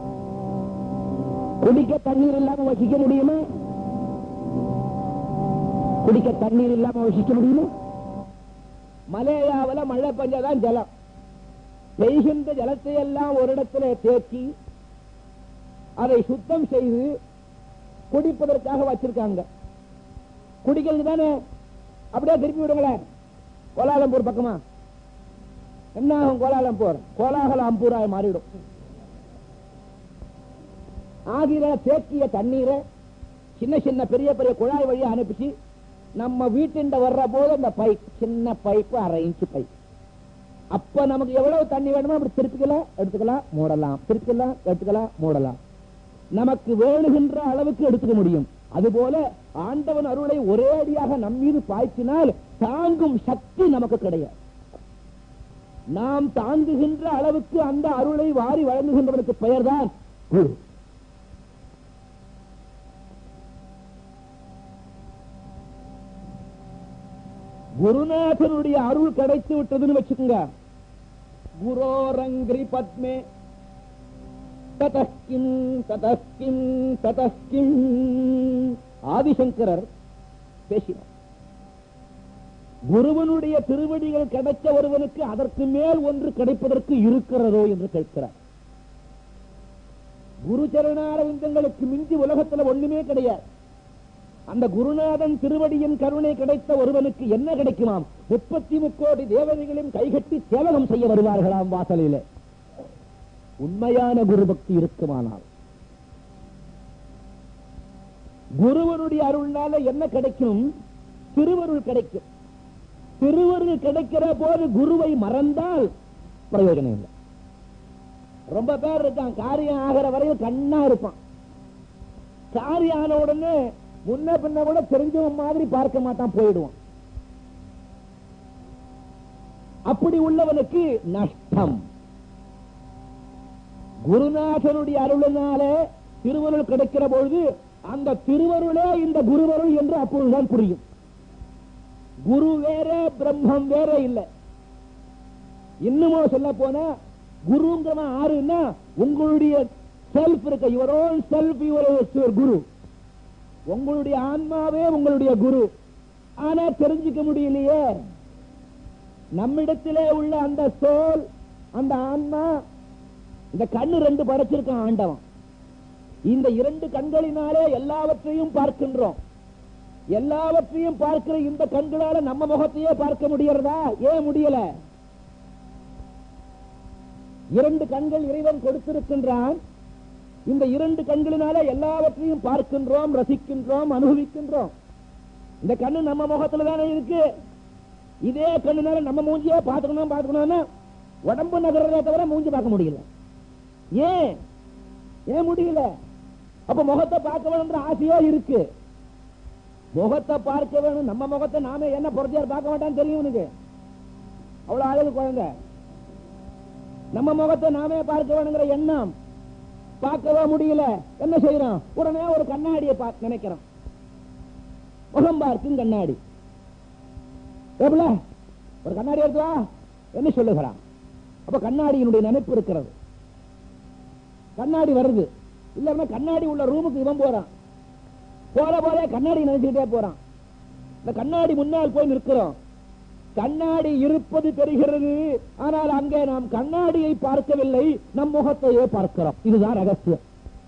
குடிக்க தண்ணீர் இல்லாம வசிக்க முடியுமா குடிக்க தண்ணீர் இல்லாம வசிக்க முடியுமா மலேயாவில மழை பெஞ்சாதான் ஜலம் பெய்கின்ற ஜலத்தை எல்லாம் ஒரு இடத்துல தேக்கி அதை சுத்தம் செய்து குடிப்பதற்காக வச்சிருக்காங்க குடிக்கிறது தானே அப்படியே திருப்பி விடுங்களேன் கோலாலம்பூர் பக்கமா என்ன ஆகும் கோலாலம்பூர் கோலாகலாம்பூராய் மாறிடும் ஆகிற தேக்கிய தண்ணீரை சின்ன சின்ன பெரிய பெரிய குழாய் வழியா அனுப்பிச்சு நம்ம வீட்டுண்ட வர்ற போது அந்த பைப் சின்ன பைப் அரை இன்ச்சு பைப் அப்ப நமக்கு எவ்வளவு தண்ணி வேணுமோ அப்படி திருப்பிக்கலாம் எடுத்துக்கலாம் மூடலாம் திருப்பிக்கலாம் எடுத்துக்கலாம் மூடலாம் நமக்கு வேணுகின்ற அளவுக்கு எடுத்துக்க முடியும் அதுபோல ஆண்டவன் அருளை ஒரே அடியாக நம் மீது பாய்ச்சினால் தாங்கும் சக்தி நமக்கு கிடையாது நாம் தாங்குகின்ற அளவுக்கு அந்த அருளை வாரி வழங்குகின்றவனுக்கு பெயர்தான் குரு குருநாதனுடைய அருள் கிடைத்து விட்டதுன்னு வச்சுக்கோங்க குரோரங்கிரி பத்மே ததஸ்கிம் ததஸ்கிம் ததஸ்கிம் ஆதிசங்கரர் பேசினார் குருவனுடைய திருவடிகள் கிடைச்ச ஒருவனுக்கு அதற்கு மேல் ஒன்று கிடைப்பதற்கு இருக்கிறதோ என்று கேட்கிறார் குரு சரணாரவிந்தங்களுக்கு மிஞ்சி உலகத்துல ஒண்ணுமே கிடையாது அந்த குருநாதன் திருவடியின் கருணை கிடைத்த ஒருவனுக்கு என்ன கிடைக்குமாம் முப்பத்தி முக்கோடி தேவதைகளையும் கைகட்டி சேவகம் செய்ய வருவார்களாம் வாசலிலே உண்மையான குரு பக்தி இருக்குமானால் குருவனுடைய அருள்னால என்ன கிடைக்கும் திருவருள் கிடைக்கும் திருவருள் கிடைக்கிற போது குருவை மறந்தால் பிரயோஜனம் இல்லை ரொம்ப பேர் இருக்கான் காரியம் ஆகிற வரையும் கண்ணா இருப்பான் காரியம் ஆன உடனே முன்ன பின்ன கூட தெரிஞ்சவன் மாதிரி பார்க்க மாட்டான் போயிடுவான் அப்படி உள்ளவனுக்கு நஷ்டம் குருநாதனுடைய அருளினால திருவருள் கிடைக்கிற பொழுது அந்த திருவருளே இந்த குருவருள் என்று அப்பொழுதுதான் புரியும் குரு வேற பிரம்மம் வேற இல்லை இன்னுமோ சொல்ல போனா குருங்கிறவன் ஆறுன்னா உங்களுடைய செல்ஃப் இருக்க யுவர் ஓன் செல்ஃப் யுவர் குரு உங்களுடைய ஆன்மாவே உங்களுடைய குரு ஆனா தெரிஞ்சுக்க முடியலையே நம்மிடத்திலே உள்ள அந்த சோல் அந்த ஆன்மா இந்த கண்ணு ரெண்டு படைச்சிருக்கான் ஆண்டவன் இந்த இரண்டு கண்களினாலே எல்லாவற்றையும் பார்க்கின்றோம் எல்லாவற்றையும் பார்க்கிற இந்த கண்களால நம்ம முகத்தையே பார்க்க முடியறதா ஏன் முடியல இரண்டு கண்கள் இறைவன் கொடுத்திருக்கின்றான் இந்த இரண்டு கண்களினால எல்லாவற்றையும் பார்க்கின்றோம் ரசிக்கின்றோம் அனுபவிக்கின்றோம் இந்த கண்ணு நம்ம முகத்துல தானே இருக்கு இதே கண்ணுனால நம்ம மூஞ்சியே பார்த்துக்கணும் பார்த்துக்கணும்னா உடம்பு நகர்றதே தவிர மூஞ்சி பார்க்க முடியல ஏன் ஏன் முடியல அப்ப முகத்தை பார்க்க வேணும்ன்ற ஆசையோ இருக்கு முகத்தை பார்க்க வேணும் நம்ம முகத்தை நாமே என்ன பொறுத்தியார் பார்க்க மாட்டான்னு தெரியும் உனக்கு அவ்வளவு அழகு குழந்தை நம்ம முகத்தை நாமே பார்க்க வேணுங்கிற எண்ணம் பார்க்கவே முடியல என்ன செய்யறோம் உடனே ஒரு கண்ணாடியை பார்க்க நினைக்கிறோம் முகம் பார்க்கும் கண்ணாடி ஏப்புல ஒரு கண்ணாடி எடுத்து வா என்ன சொல்லுகிறான் அப்ப கண்ணாடியினுடைய நினைப்பு இருக்கிறது கண்ணாடி வருது இல்லன்னா கண்ணாடி உள்ள ரூமுக்கு இவன் போறான் போற போதே கண்ணாடி நினைச்சுக்கிட்டே போறான் இந்த கண்ணாடி முன்னால் போய் நிற்கிறோம் கண்ணாடி இருப்பது தெரிகிறது ஆனால் அங்கே நாம் கண்ணாடியை பார்க்கவில்லை நம் முகத்தையே பார்க்கிறோம் இதுதான் ரகசியம்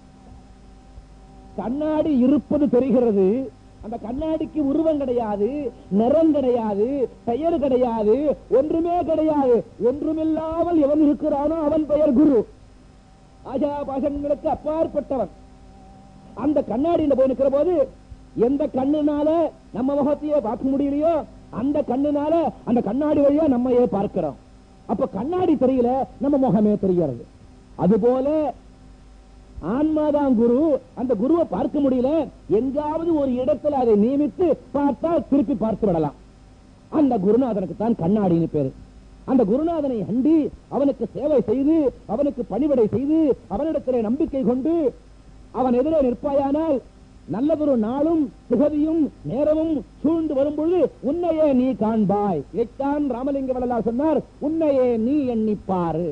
கண்ணாடி இருப்பது தெரிகிறது அந்த கண்ணாடிக்கு உருவம் கிடையாது நிறம் கிடையாது பெயர் கிடையாது ஒன்றுமே கிடையாது ஒன்றுமில்லாமல் எவன் இருக்கிறானோ அவன் பெயர் குரு ஆஜா பாசங்களுக்கு அப்பாற்பட்டவன் அந்த கண்ணாடியில போய் நிற்கிற போது எந்த கண்ணுனால நம்ம முகத்தையே பார்க்க முடியலையோ அந்த கண்ணுனால அந்த கண்ணாடி வழியா நம்மையே பார்க்கிறோம் அப்ப கண்ணாடி தெரியல நம்ம முகமே தெரிகிறது அதுபோல ஆன்மாதான் குரு அந்த குருவை பார்க்க முடியல எங்காவது ஒரு இடத்துல அதை நியமித்து பார்த்தா திருப்பி பார்த்து விடலாம் அந்த குருநாதனுக்கு தான் கண்ணாடின்னு பேரு அந்த குருநாதனை அண்டி அவனுக்கு சேவை செய்து அவனுக்கு பணிவிடை செய்து அவனிடத்திலே நம்பிக்கை கொண்டு அவன் எதிரே நிற்பாயானால் நல்லதொரு நாளும் திகதியும் நேரமும் சூழ்ந்து வரும்பொழுது உன்னையே நீ காண்பாய் இதைத்தான் ராமலிங்க வள்ளலார் சொன்னார் உன்னையே நீ எண்ணிப்பாரு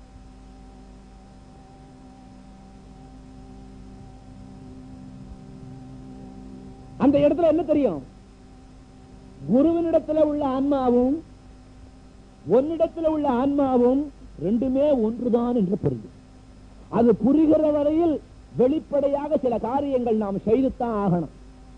அந்த இடத்துல என்ன தெரியும் குருவினிடத்துல உள்ள ஆன்மாவும் உன்னிடத்துல உள்ள ஆன்மாவும் ரெண்டுமே ஒன்றுதான் என்று புரியும் அது புரிகிற வரையில் வெளிப்படையாக சில காரியங்கள் நாம் செய்துத்தான் ஆகணும்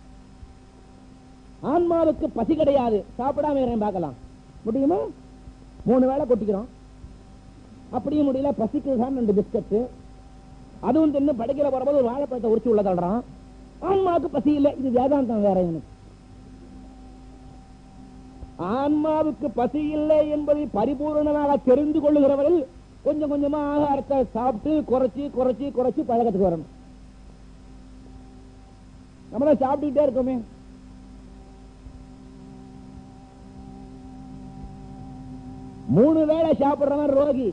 ஆன்மாவுக்கு பசி கிடையாது சாப்பிடாம இருக்கேன் பார்க்கலாம் முடியுமா மூணு வேளை கொட்டிக்கிறோம் அப்படியும் முடியல பசிக்கு தான் ரெண்டு பிஸ்கட் அதுவும் தின்னு படைக்கிற போறபோது ஒரு வாழைப்பழத்தை உரிச்சு உள்ள தள்ளுறான் ஆன்மாவுக்கு பசி இல்லை இது வேதாந்தம் வேற இவனுக்கு ஆன்மாவுக்கு பசி இல்லை என்பதை பரிபூர்ணமாக தெரிந்து கொள்ளுகிறவர்கள் கொஞ்சம் கொஞ்சமா ஆகாரத்தை சாப்பிட்டு குறைச்சு குறைச்சு குறைச்சு பழக்கத்துக்கு வரணும் நம்மள சாப்பிட்டுட்டே இருக்கோமே மூணு வேளை சாப்பிடுறவன் ரோகி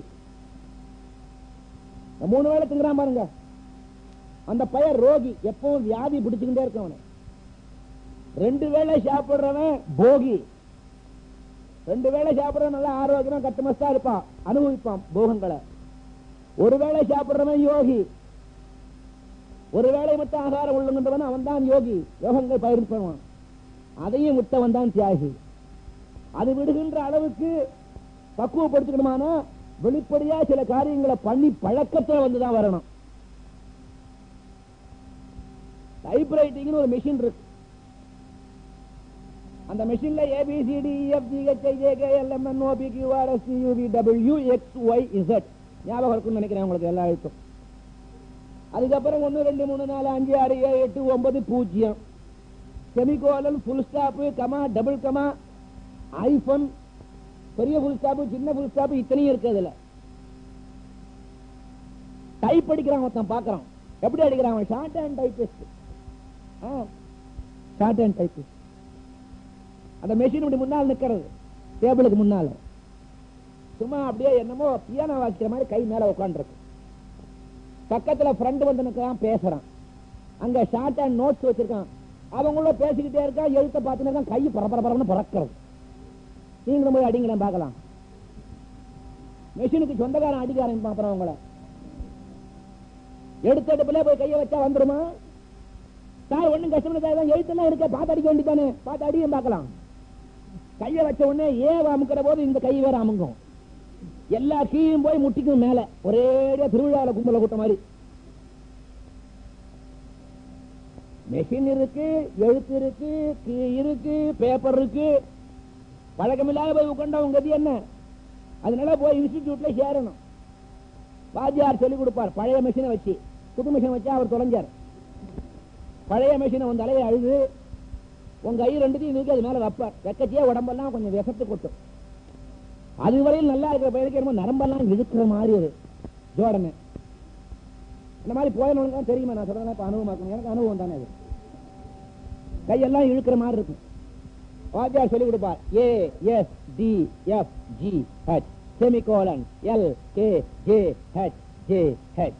இந்த மூணு வேளை திங்கிறான் பாருங்க அந்த பையன் ரோகி எப்பவும் வியாதி பிடிச்சுக்கிட்டே இருக்கவன ரெண்டு வேளை சாப்பிடுறவன் போகி ரெண்டு வேளை சாப்பிடுறவன் நல்லா ஆரோக்கியமா கட்டுமஸ்தா இருப்பான் அனுபவிப்பான் போகங்களை ஒரு வேளை சாப்பிடுறவன் யோகி ஒரு வேளை மட்டும் ஆகாரம் உள்ளுகின்றவன் அவன் தான் யோகி யோகங்கள் பயிர் பண்ணுவான் அதையும் விட்டவன் தான் தியாகி அது விடுகின்ற அளவுக்கு பக்குவப்படுத்திக்கணுமானா வெளிப்படையா சில காரியங்களை பண்ணி பழக்கத்துல வந்துதான் வரணும் டைப்ரைட்டிங் ஒரு மிஷின் இருக்கு அந்த மெஷின்ல A B C D F G H I J K L M N O P Q R S U V W X Y Z ஞாபகம் இருக்கும்னு நினைக்கிறேன் உங்களுக்கு எல்லா எழுத்தும் அதுக்கப்புறம் ஒன்னு ரெண்டு மூணு நாலு அஞ்சு ஆறு ஏழு எட்டு ஒன்பது பூஜ்ஜியம் semicolon full stop comma double comma hyphen பெரிய ஃபுல் ஸ்டாப் சின்ன ஃபுல் ஸ்டாப் இத்தனையும் இருக்கு அதுல டைப் அடிக்கிறான் ஒருத்தன் பாக்குறான் எப்படி அடிக்கிறான் அவன் shorthand typist shorthand typist அந்த மெஷின் இப்படி முன்னால் நிக்கிறது டேபிளுக்கு முன்னால சும்மா அப்படியே என்னமோ பியானோ வாசிக்கிற மாதிரி கை மேல உட்காந்துருக்கு பக்கத்துல ஃப்ரெண்ட் வந்து நிக்கிறான் பேசுறான் அங்க ஷார்ட் ஹேண்ட் நோட்ஸ் வச்சிருக்கான் அவங்கள பேசிக்கிட்டே இருக்கா எழுத்த பார்த்துன்னு கை பரபரபரன்னு பறக்கிறது நீங்களும் போய் அடிங்களேன் பார்க்கலாம் மெஷினுக்கு சொந்தக்காரன் அடிக்க ஆரம்பிப்பான் அவங்கள எடுத்த எடுப்புல போய் கையை வச்சா வந்துருமா சார் ஒண்ணும் கஷ்டம் இல்லை எழுத்தெல்லாம் இருக்க பார்த்து அடிக்க வேண்டியதானே பார்த்து அடியும் பார்க்கலாம் கையை வச்ச உடனே ஏ அமுக்கிற போது இந்த கை வேற அமுங்கும் எல்லா கீயும் போய் முட்டிக்கும் மேல ஒரேடியா திருவிழாவில் கும்பல கூட்ட மாதிரி மெஷின் இருக்கு எழுத்து இருக்கு கீ இருக்கு பேப்பர் இருக்கு பழக்கமில்லாத போய் உட்காண்டவங்க கதி என்ன அதனால போய் இன்ஸ்டிடியூட்ல சேரணும் வாத்தியார் சொல்லிக் கொடுப்பார் பழைய மெஷினை வச்சு புது மிஷினை வச்சு அவர் தொலைஞ்சார் பழைய மெஷினை வந்து அலைய அழுது உங்க கை ரெண்டுத்தையும் தூக்கி அது மேல வைப்பார் வெக்கச்சியே உடம்பெல்லாம் கொஞ்சம் விசத்து கொட்டும் அதுவரையில் நல்லா இருக்கிற பையனுக்கு என்னமோ நரம்பெல்லாம் இழுக்கிற மாதிரி ஒரு ஜோடனை இந்த மாதிரி போயவனுக்கு தான் தெரியுமா நான் சொல்றேன் இப்ப அனுபவமாக்கணும் எனக்கு அனுபவம் தானே அது கையெல்லாம் இழுக்கிற மாதிரி இருக்கும் வாத்தியார் சொல்லி கொடுப்பார் A S D F G H semicolon L K J H J H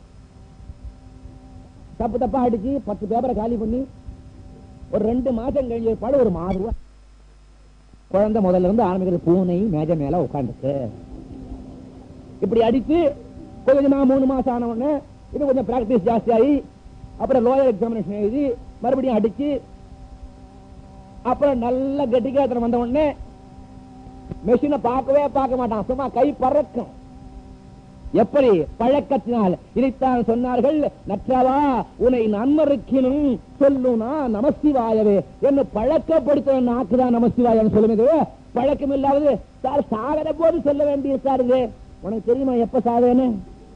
தப்பு தப்பா அடிச்சு பத்து பேப்பரை காலி பண்ணி ஒரு ரெண்டு மாசம் கழிஞ்ச பாடு ஒரு மாறு ரூபா குழந்தை முதல்ல இருந்து ஆரம்பிக்கிறது பூனை மேஜ மேல உட்காந்துருக்கு இப்படி அடிச்சு கொஞ்சமா மூணு மாசம் ஆன உடனே இது கொஞ்சம் பிராக்டிஸ் ஜாஸ்தி ஆகி அப்புறம் லோயர் எக்ஸாமினேஷன் எழுதி மறுபடியும் அடிச்சு அப்புறம் நல்ல கெட்டிக்காத்தனம் வந்த உடனே மெஷினை பார்க்கவே பார்க்க மாட்டான் சும்மா கை பறக்கும் எப்படி பழக்கத்தினால் இதைத்தான் சொன்னார்கள் நற்றவா உன்னை நன்மறுக்கினும் சொல்லுனா நமசிவாயவே என்று பழக்கப்படுத்த நாக்குதான் நமசிவாயம் சொல்லுமே பழக்கம் இல்லாவது சார் சாகர போது சொல்ல வேண்டிய சார் இது உனக்கு தெரியுமா எப்ப சாவேன்னு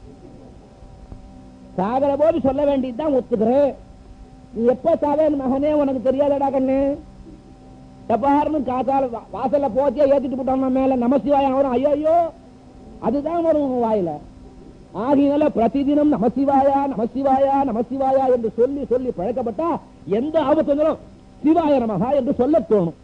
சாகர போது சொல்ல வேண்டியதுதான் ஒத்துக்கிறேன் நீ எப்ப சாவேன்னு மகனே உனக்கு தெரியாதடா கண்ணு எப்பாருன்னு காத்தால வா- வாசல்ல போத்தியா ஏத்திட்டு போட்டான் மேல நமசிவாயம் வரும் ஐயோ ஐயோ அதுதான் வரும் உங்க வாயில ஆகினால பிரதிதினம் நமசிவாயா நமசிவாயா நமசிவாயா என்று சொல்லி சொல்லி பழக்கப்பட்டா எந்த ஆபத்து வந்தாலும் சிவாய நமகா என்று சொல்ல தோணும்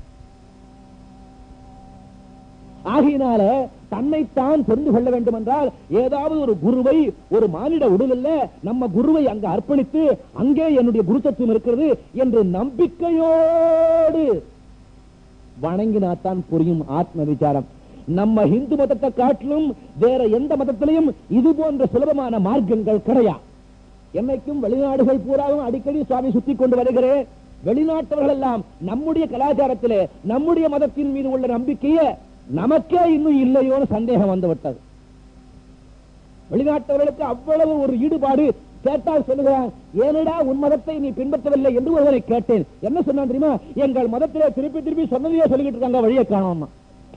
ஆகையினால தன்னைத்தான் தெரிந்து கொள்ள வேண்டும் என்றால் ஏதாவது ஒரு குருவை ஒரு மானிட உடலில் நம்ம குருவை அங்க அர்ப்பணித்து அங்கே என்னுடைய குருத்தத்துவம் இருக்கிறது என்று நம்பிக்கையோடு வணங்கினாத்தான் புரியும் ஆத்ம விசாரம் நம்ம இந்து மதத்தை காட்டிலும் வேற எந்த மதத்திலையும் இது போன்ற சுலபமான மார்க்கங்கள் கிடையாது என்னைக்கும் வெளிநாடுகள் பூராவும் அடிக்கடி சுவாமி சுத்தி கொண்டு வருகிறேன் வெளிநாட்டவர்கள் எல்லாம் நம்முடைய கலாச்சாரத்திலே நம்முடைய மதத்தின் மீது உள்ள நம்பிக்கையே நமக்கே இன்னும் இல்லையோன்னு சந்தேகம் வந்து விட்டது வெளிநாட்டவர்களுக்கு அவ்வளவு ஒரு ஈடுபாடு கேட்டால் சொல்லுகிறான் ஏனடா உன் மதத்தை நீ பின்பற்றவில்லை என்று ஒருவரை கேட்டேன் என்ன சொன்னான் தெரியுமா எங்கள் மதத்திலே திருப்பி திருப்பி சொன்னதையே சொல்லிக்கிட்டு இருக்காங்க வழியை காணோம்னா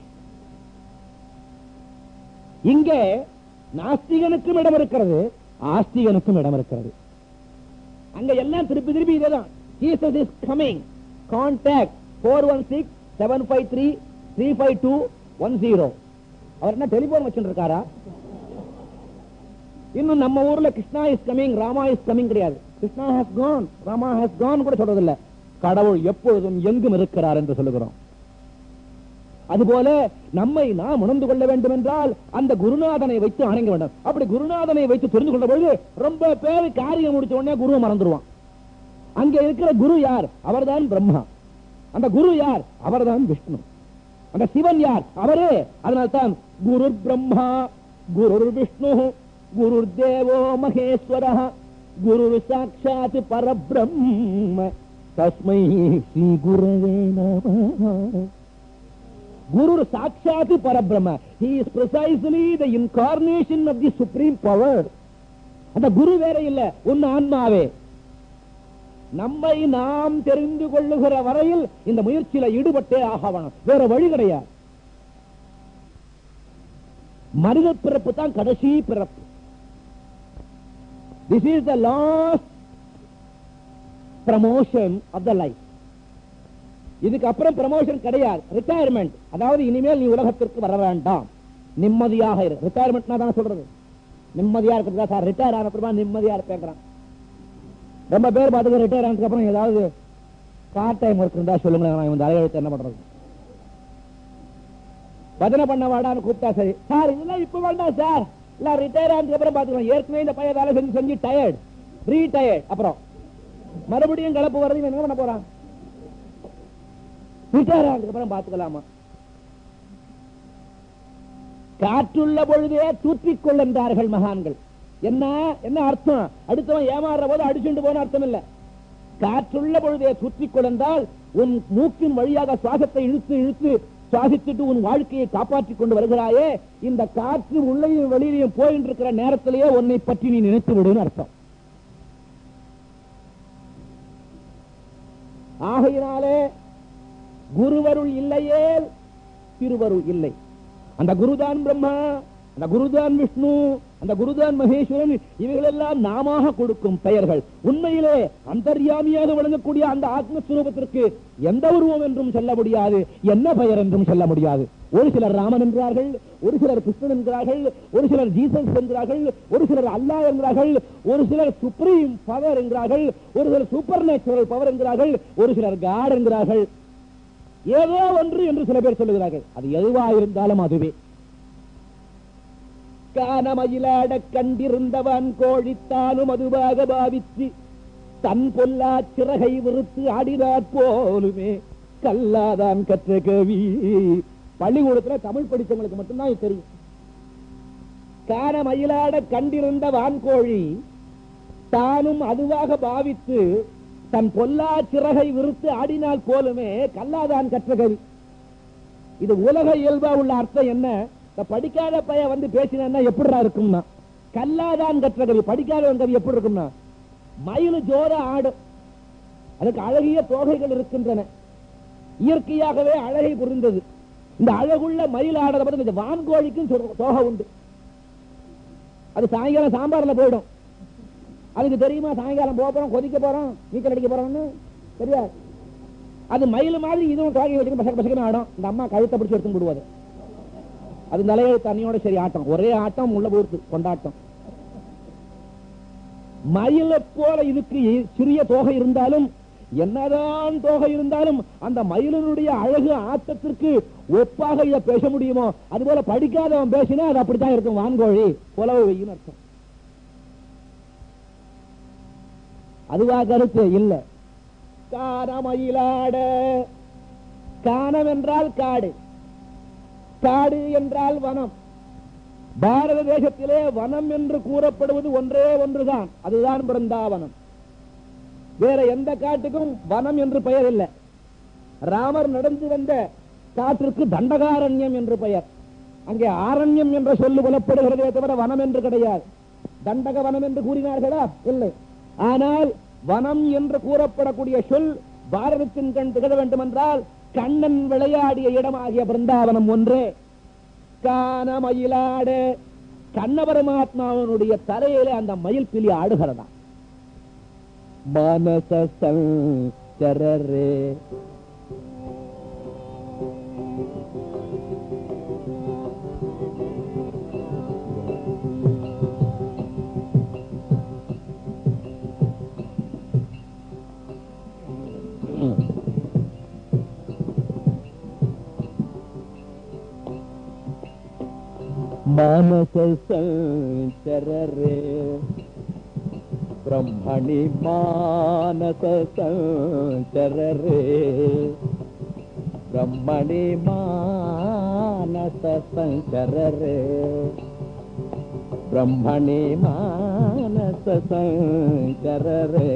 இங்கே நாஸ்திகனுக்கும் இடம் இருக்கிறது ஆஸ்திகனுக்கும் இடம் இருக்கிறது அங்க எல்லாம் திருப்பி திருப்பி இதேதான் Jesus is coming contact four one six seven five three three five two one zero அவர் என்ன டெலிபோன் வச்சுட்டு இருக்காரா இன்னும் நம்ம ஊர்ல Krishna is coming Rama is coming கிடையாது Krishna has gone Rama has gone கூட சொல்றதில்ல கடவுள் எப்பொழுதும் எங்கும் இருக்கிறார் என்று சொல்லுகிறோம் அதுபோல நம்மை நாம் உணர்ந்து கொள்ள வேண்டும் என்றால் அந்த குருநாதனை வைத்து அணங்க வேண்டும் அப்படி குருநாதனை வைத்து தெரிந்து கொண்ட பொழுது ரொம்ப பேர் காரியம் முடிச்ச உடனே குருவை மறந்துடுவான் அங்க இருக்கிற குரு யார் அவர்தான் பிரம்மா அந்த குரு யார் அவர்தான் விஷ்ணு அந்த சிவன் யார் அவரே அதனால்தான் குரு பிரம்மா குரு விஷ்ணு குரு தேவோ மகேஸ்வர குரு சாட்சாத் பரபிரம்ம தஸ்மை ஸ்ரீ குருவே நமः Guru Sakshat Parabrahma. He is precisely the incarnation of the supreme power. அந்த குரு வேற இல்ல உன் ஆன்மாவே நம்மை நாம் தெரிந்து கொள்ளுகிற வரையில் இந்த முயற்சியில ஈடுபட்டே ஆகணும் வேற வழி கிடையாது மனித பிறப்பு தான் கடைசி பிறப்பு this is the last promotion of the life இதுக்கு அப்புறம் ப்ரமோஷன் கிடையாது ரிட்டையர்மெண்ட் அதாவது இனிமேல் நீ உலகத்திற்கு வர வேண்டாம் நிம்மதியாக இரு ரிட்டையர்மெண்ட் தான் சொல்றது நிம்மதியா இருக்கிறதா சார் ரிட்டையர் ஆன அப்புறமா நிம்மதியா இருப்பேங்கிறான் ரொம்ப பேர் பார்த்துக்க ரிட்டையர் ஆனதுக்கு அப்புறம் ஏதாவது பார்ட் டைம் ஒர்க் இருந்தா சொல்லுங்க நான் இந்த அலையெழுத்து என்ன பண்றது பஜனை பண்ண வாடான்னு கூப்பிட்டா சரி சார் இதெல்லாம் இப்ப வேண்டாம் சார் இல்ல ரிட்டையர் ஆனதுக்கு அப்புறம் பாத்துக்கலாம் ஏற்கனவே இந்த பையன் வேலை செஞ்சு செஞ்சு டயர்ட் ரீடயர்ட் அப்புறம் மறுபடியும் கலப்பு வர்றது இவன் என்ன பண்ண போறான் ரிட்டையர் ஆனதுக்கு அப்புறம் பாத்துக்கலாமா காற்றுள்ள பொழுதே தூற்றிக் கொள்கின்றார்கள் மகான்கள் என்ன என்ன அர்த்தம் அடுத்தவன் ஏமாறுற போது அடிச்சுட்டு போன அர்த்தம் இல்ல காற்றுள்ள பொழுதே தூற்றிக் கொண்டால் உன் மூக்கின் வழியாக சுவாசத்தை இழுத்து இழுத்து சுவாசித்துட்டு உன் வாழ்க்கையை காப்பாற்றிக் கொண்டு வருகிறாயே இந்த காற்று உள்ளையும் வெளியிலையும் போயிட்டு இருக்கிற நேரத்திலேயே உன்னை பற்றி நீ நினைத்து விடுன்னு அர்த்தம் ஆகையினாலே குருவருள் இல்லையே திருவருள் இல்லை அந்த குருதான் பிரம்மா அந்த குருதான் விஷ்ணு அந்த குருதான் மகேஸ்வரன் இவைகளெல்லாம் நாமாக கொடுக்கும் பெயர்கள் உண்மையிலே அந்தர்யாமியாக விளங்கக்கூடிய அந்த ஆத்மஸ்வரூபத்திற்கு எந்த உருவம் என்றும் சொல்ல முடியாது என்ன பெயர் என்றும் சொல்ல முடியாது ஒரு சிலர் ராமன் என்கிறார்கள் ஒரு சிலர் கிருஷ்ணன் என்கிறார்கள் ஒரு சிலர் ஜீசஸ் என்கிறார்கள் ஒரு சிலர் அல்லாஹ் என்கிறார்கள் ஒரு சிலர் சுப்ரீம் பவர் என்கிறார்கள் ஒரு சிலர் சூப்பர் நேச்சுரல் பவர் என்கிறார்கள் ஒரு சிலர் காட் என்கிறார்கள் ஏதோ ஒன்று என்று சில பேர் சொல்லுகிறார்கள் அது எதுவா இருந்தாலும் அதுவே கானமயிலாட கண்டிருந்தவன் கோழித்தானும் அதுவாக பாவித்து தன் பொல்லா சிறகை விருத்து ஆடினாற் போலுமே கல்லாதான் கற்ற கவி பள்ளிக்கூடத்துல தமிழ் படித்தவங்களுக்கு மட்டும்தான் இது தெரியும் கானமயிலாட கண்டிருந்த வான்கோழி தானும் அதுவாக பாவித்து தன் பொல்லா சிறகை விருத்து ஆடினால் போலுமே கல்லாதான் கற்ற கவி இது உலக இயல்பா உள்ள அர்த்தம் என்ன இந்த படிக்காத பையன் வந்து பேசினா எப்படிடா இருக்கும்னா கல்லாதான் கற்ற கவி படிக்காதவன் கவி எப்படி இருக்கும்னா மயில் ஜோர ஆடும் அதுக்கு அழகிய தோகைகள் இருக்கின்றன இயற்கையாகவே அழகை புரிந்தது இந்த அழகுள்ள மயில் ஆடுறத பத்தி இந்த வான்கோழிக்கும் சொ- தோகை உண்டு அது சாயங்காலம் சாம்பார்ல போயிடும் அதுக்கு தெரியுமா சாயங்காலம் போக போறோம் கொதிக்க போறோம் நீச்சல் அடிக்க போறோம்னு தெரியாது அது மயில் மாதிரி இதுவும் தோகை வச்சுட்டு பசங்க பசங்க ஆடும் இந்த அம்மா கழுத்தை பிடிச்சு எடுத்து விடுவாது அது நிலைய தண்ணியோட சரி ஆட்டம் ஒரே ஆட்டம் உள்ள போர்த்து கொண்டாட்டம் மயிலை போல இதுக்கு சிறிய தோகை இருந்தாலும் என்னதான் தோகை இருந்தாலும் அந்த மயிலினுடைய அழகு ஆட்டத்திற்கு ஒப்பாக இதை பேச முடியுமோ அதுபோல படிக்காதவன் பேசினா அது அப்படித்தான் இருக்கும் வான்கோழி புலவு வெய்யும் அர்த்தம் அதுவா கருத்து இல்ல காணமயிலாட காணம் என்றால் காடு காடு என்றால் வனம் பாரத தேசத்திலே வனம் என்று கூறப்படுவது ஒன்றே ஒன்றுதான் அதுதான் பிருந்தாவனம் வேற எந்த காட்டுக்கும் வனம் என்று பெயர் இல்லை ராமர் நடந்து வந்த காட்டிற்கு தண்டகாரண்யம் என்று பெயர் அங்கே ஆரண்யம் என்ற சொல்லு புலப்படுகிறதே தவிர வனம் என்று கிடையாது தண்டக வனம் என்று கூறினார்களா இல்லை ஆனால் வனம் என்று கூறப்படக்கூடிய சொல் பாரதத்தின் கண் திகழ வேண்டும் என்றால் கண்ணன் விளையாடிய இடமாகிய பிருந்தாவனம் ஒன்றே கான மயிலாட கண்ண பரமாத்மாவனுடைய தலையில அந்த மயில் பிலி ஆடுகிறதா மனச சரரே மானச சரரே ब्रह्मणि मानस संचररे ब्रह्मणि मानस संचररे ब्रह्मणि मानस संचररे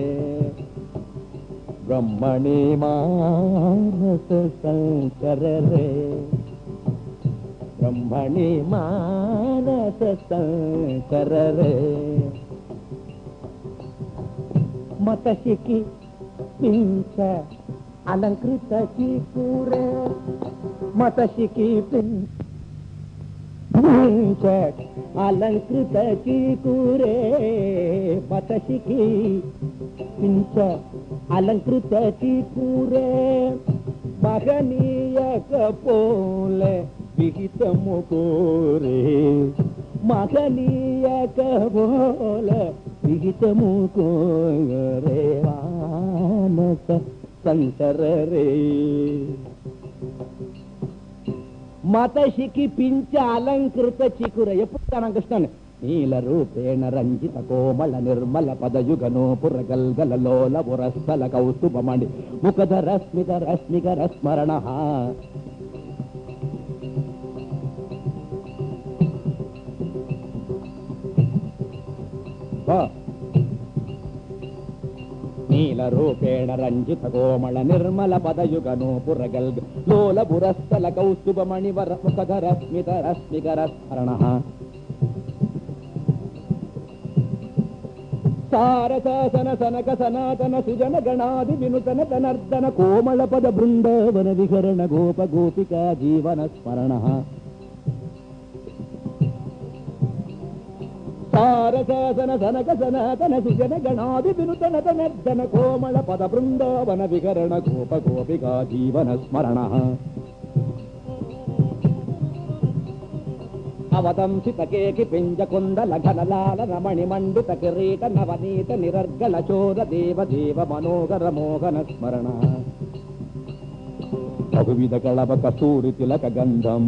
ब्रह्मणि मानस संचररे ब्रह्मणि मानस संचररे मतशिकी पिंच अलंकृत चिकुरे मतशिकी पिंच अलंकृत चिकुरे मतशिकी पिंच अलंकृत चिकुरे మహనీయ కపోల విహిత ముకోరే మహనీయ కపోల విహిత ముకోరే వానస సంసరరే మతశికి పించ అలంకృత చికుర ఎప్పుడు కృష్ణన్ నీల రూపేణ రంజిత కోమళ నిర్మల పదయుగనో పురగల్గల లోల పురస్థల కౌస్తుభమణి ముఖధ రశ్మిత రశ్మికర స్మరణ నీల రూపేణ రంజిత కోమళ నిర్మల పదయుగనో పురగల్ లోల పురస్థల కౌస్తుభమణి వర ముఖధ రశ్మిత రశ్మికర స్మరణ సారసాసన సనక సనాతన సుజన గణాది వినుతన తనర్దన కోమళ పద బృందావన విహరణ గోప గోపికా జీవన స్మరణ ಸಾರಸಾಸನ ಸನಕ ಸನಾತನ ಸುಜನ ಗಣಾದಿ ವಿನುತನ ತನರ್ದನ ಕೋಮಳ ಪದ ಬೃಂದಾವನ ವಿಕರಣ ಗೋಪ ಗೋಪಿಕಾ ಜೀವನ ಸ್ಮರಣ ಅವತಂಸಿತ ಕೇಕಿ ಪಿಂಜ ಕುಂಡಲ ಘನಲಾಲ ರಮಣಿ ಮಂಡಿತ ಕಿರೀಟ ನವನೀತ ನಿರರ್ಗಳ ಚೋರ ದೇವ ದೇವ ಮನೋಗರ ಮೋಹನ ಸ್ಮರಣ ಬಹುವಿಧ ಕಳವ ಕಸ್ತೂರಿ ತಿಲಕ ಗಂಧಂ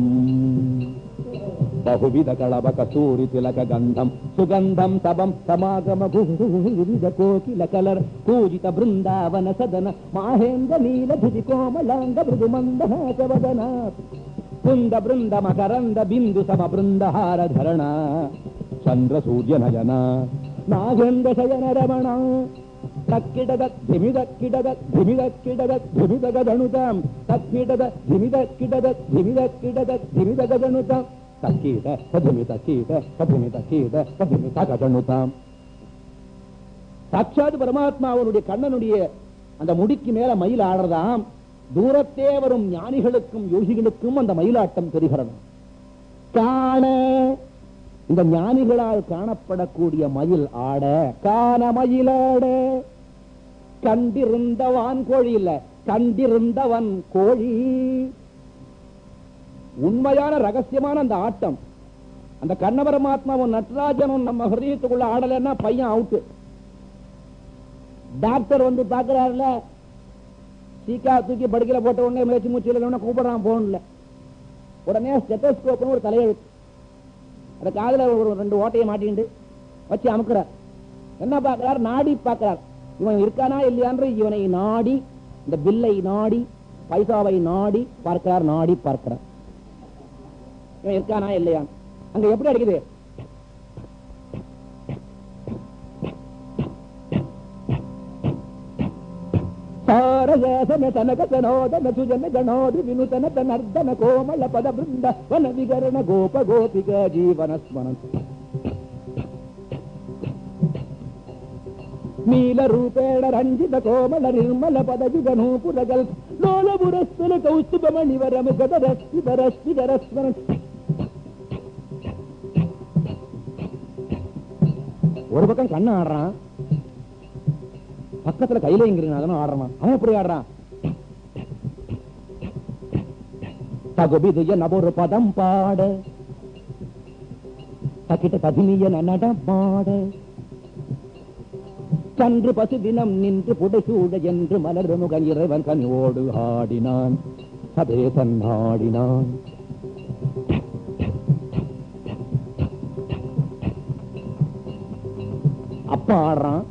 ಬಹುವಿಧ ಕಳವ ಕಸ್ತೂರಿ ತಿಲಕ ಗಂಧಂ ಸುಗಂಧಂ ತಬಂ ಸಮಾಗಮ ವಿವಿಧ ಕೋಕಿಲ ಕಲರ್ ಪೂಜಿತ ಬೃಂದಾವನ ಸದನ ಮಾಹೇಂದ್ರ ನೀಲ ಧುಜಿ ಕೋಮಲಾಂಗ ಮೃದು ಮಂದಹಾಸವದನ ಕುಂದ ಬೃಂದ ಮಕರಂದ ಬಿಂದು ಸಮ ಬೃಂದಹಾರ ಧರಣ ಚಂದ್ರ ಸೂರ್ಯ ನಯನ ನಾಗೇಂದ್ರ ಶಯನ ರಮಣ ತಕ್ಕಿಡದ ಧಿಮಿದ ಕಿಡದ ಧಿಮಿದ ಕಿಡದ ಧಿಮಿದ ಗದಣುತಾಂ ತಕ್ಕಿಡದ ಧಿಮಿದ ಕಿಡದ ಧಿಮಿದ ಕಿಡದ ಧಿಮಿದ ಗದಣುತಾಂ தக்கீட கதுமி தக்கீட கதுமி தக்கீட கதுமி தகதணுதாம் சாட்சாத் பரமாத்மாவனுடைய கண்ணனுடைய அந்த முடிக்கு மேல மயில் ஆடுறதாம் தூரத்தே வரும் ஞானிகளுக்கும் யோகிகளுக்கும் அந்த மயிலாட்டம் தெரிகிறது காண இந்த ஞானிகளால் காணப்படக்கூடிய மயில் ஆட காண மயிலாட கண்டிருந்தவான் கோழி இல்ல கண்டிருந்தவன் கோழி உண்மையான ரகசியமான அந்த ஆட்டம் அந்த கண்ண பரமாத்மாவும் நட்ராஜனும் நம்ம ஹிருதயத்துக்குள்ள ஆடலைன்னா பையன் அவுட்டு டாக்டர் வந்து பாக்குறாருல சீக்கா தூக்கி படுக்கையில போட்ட உடனே முயற்சி மூச்சு இல்லைன்னா கூப்பிடுறான் போன்ல உடனே ஸ்டெட்டோஸ்கோப்னு ஒரு தலையெழுத்து அந்த காதுல ஒரு ரெண்டு ஓட்டையை மாட்டிண்டு வச்சு அமுக்குறார் என்ன பார்க்கிறார் நாடி பார்க்கிறார் இவன் இருக்கானா இல்லையான்று இவனை நாடி இந்த பில்லை நாடி பைசாவை நாடி பார்க்கிறார் நாடி பார்க்கிறார் இவன் இருக்கானா இல்லையா அங்க எப்படி அடிக்குது ಸಾರಯಾಸನ ತನಕ ತನೋದನ ಸುಜನ ಗಣೋದು ವಿನುತನ ತನರ್ದನ ಕೋಮಳ ಪದ ಬೃಂದ ವನ ವಿಗರಣ ಗೋಪ ಗೋಪಿಕ ಜೀವನ ಸ್ಮರಣ ನೀಲ ರೂಪೇಣ ರಂಜಿತ ಕೋಮಳ ನಿರ್ಮಲ ಪದ ಜುಗನೂಪುರಗಲ್ ಲೋಲ ಪುರಸ್ತುಲ ಕೌಸ್ತುಭ ಮಣಿವರ ಮುಖದ ರಸ್ತಿ ರಸ್ತಿ ಸ್ಮರಣ ஒரு பக்கம் கண்ணு ஆடுறான் பக்கத்துல கையில எங்கிறீங்க ஆடுறான் அவன் எப்படி ஆடுறான் தகுபிதுய நபொரு பதம் பாட தக்கிட்ட தகுமிய நடமாட கன்று பசு தினம் நின்று புடைசூட என்று மலர் முகன் இறைவன் கனிவோடு ஆடினான் அதே தன் ஆடினான் அப்பா ஆடுறான்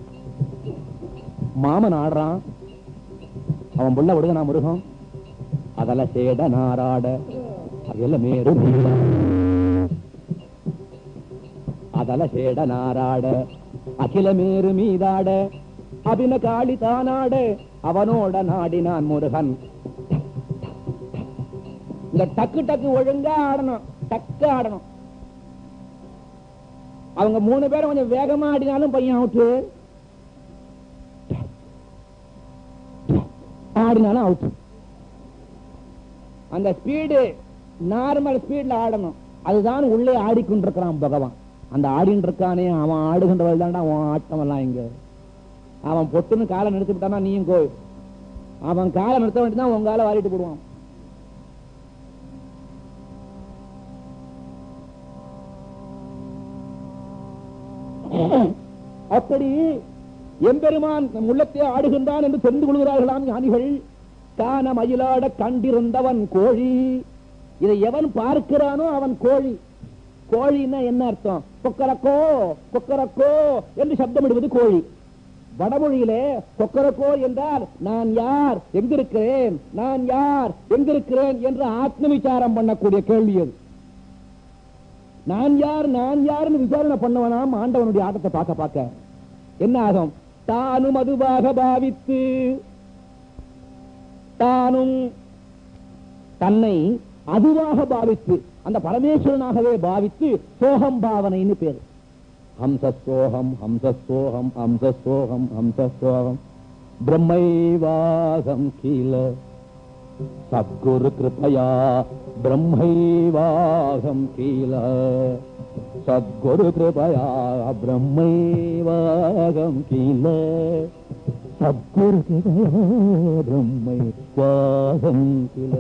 மாமன் ஆடுறான் அவன் புள்ள விடுங்க நான் முருகம் அதெல்லாம் சேட நாராட அதெல்லாம் மேரு மீடா அதெல்லாம் சேட நாராட அகில மேரு மீதாட அபின காளி தானாட அவனோட நாடினான் முருகன் இந்த டக்கு டக்கு ஒழுங்கா ஆடணும் டக்கு ஆடணும் அவங்க மூணு பேரும் கொஞ்சம் வேகமா ஆடினாலும் பையன் அவுட்டு ஆடினாலும் அவுட் அந்த ஸ்பீடு நார்மல் ஸ்பீட்ல ஆடணும் அதுதான் உள்ளே ஆடிக்கொண்டிருக்கிறான் பகவான் அந்த ஆடின்னு இருக்கானே அவன் ஆடுகின்றவள் தான்டா அவன் ஆட்டம் எல்லாம் இங்க அவன் பொட்டுன்னு காலை நிறுத்தி விட்டானா நீயும் கோ அவன் காலை நிறுத்த வேண்டியதான் உன் காலை வாரிட்டு போடுவான் அப்படி எம்பெருமான் நம் உள்ளத்தை ஆடுகின்றான் என்று தெரிந்து கொள்கிறார்களாம் ஞானிகள் கான மயிலாட கண்டிருந்தவன் கோழி இதை எவன் பார்க்கிறானோ அவன் கோழி கோழின்னா என்ன அர்த்தம் கொக்கரக்கோ கொக்கரக்கோ என்று சப்தமிடுவது கோழி வடமொழியிலே கொக்கரக்கோ என்றால் நான் யார் எங்கிருக்கிறேன் நான் யார் எங்கிருக்கிறேன் என்று ஆத்ம விசாரம் பண்ணக்கூடிய கேள்வி அது நான் யார் நான் யாருன்னு விசாரணை பண்ணவனாம் ஆண்டவனுடைய ஆட்டத்தை பார்க்க பார்க்க என்ன ஆகும் தானும் அதுவாக பாவித்து தானும் தன்னை அதுவாக பாவித்து அந்த பரமேஸ்வரனாகவே பாவித்து சோகம் பாவனைன்னு பேர் ஹம்சஸ்தோகம் ஹம்சஸ்தோகம் ஹம்சஸ்தோகம் ஹம்சஸ்தோகம் பிரம்மைவாகம் கீழ சத்குரு கிருபயா பிரம்மைவாகம் கீழ சத்குரு கிருபயா பிரம்மைவாகம் கீழ சத்குரு கிருபயா பிரம்மைவாகம் கீழ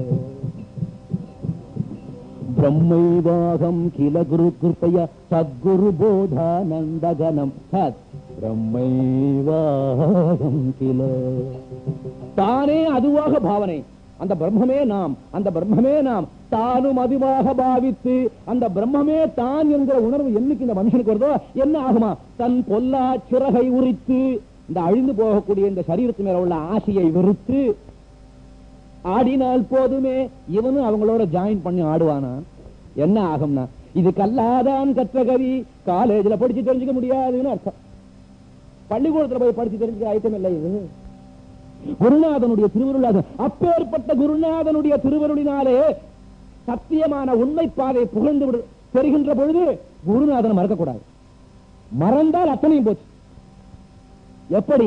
பிரம்மைவாகம் கில குரு கிருப்பைய சத்குரு போதானந்தகனம் சத் பிரம்மைவாகம் கில தானே அதுவாக பாவனை அந்த பிரம்மமே நாம் அந்த பிரம்மமே நாம் தானும் அதுவாக பாவித்து அந்த பிரம்மமே தான் என்கிற உணர்வு என்னைக்கு இந்த மனுஷனுக்கு வருதோ என்ன ஆகுமா தன் பொல்லா சிறகை உரித்து இந்த அழிந்து போகக்கூடிய இந்த சரீரத்து மேல உள்ள ஆசையை வெறுத்து ஆடினால் போதுமே இவனும் அவங்களோட ஜாயின் பண்ணி ஆடுவானா என்ன ஆகும்னா இது கல்லாதான் கற்ற கவி காலேஜ்ல படிச்சு தெரிஞ்சுக்க முடியாதுன்னு அர்த்தம் பள்ளிக்கூடத்துல போய் படிச்சு தெரிஞ்சுக்க ஐட்டம் இல்லை இது குருநாதனுடைய திருவருளாக அப்பேற்பட்ட குருநாதனுடைய திருவருளினாலே சத்தியமான உண்மை பாதை புகழ்ந்து விடு பெறுகின்ற பொழுது குருநாதனை மறக்கக்கூடாது மறந்தால் அத்தனையும் போச்சு எப்படி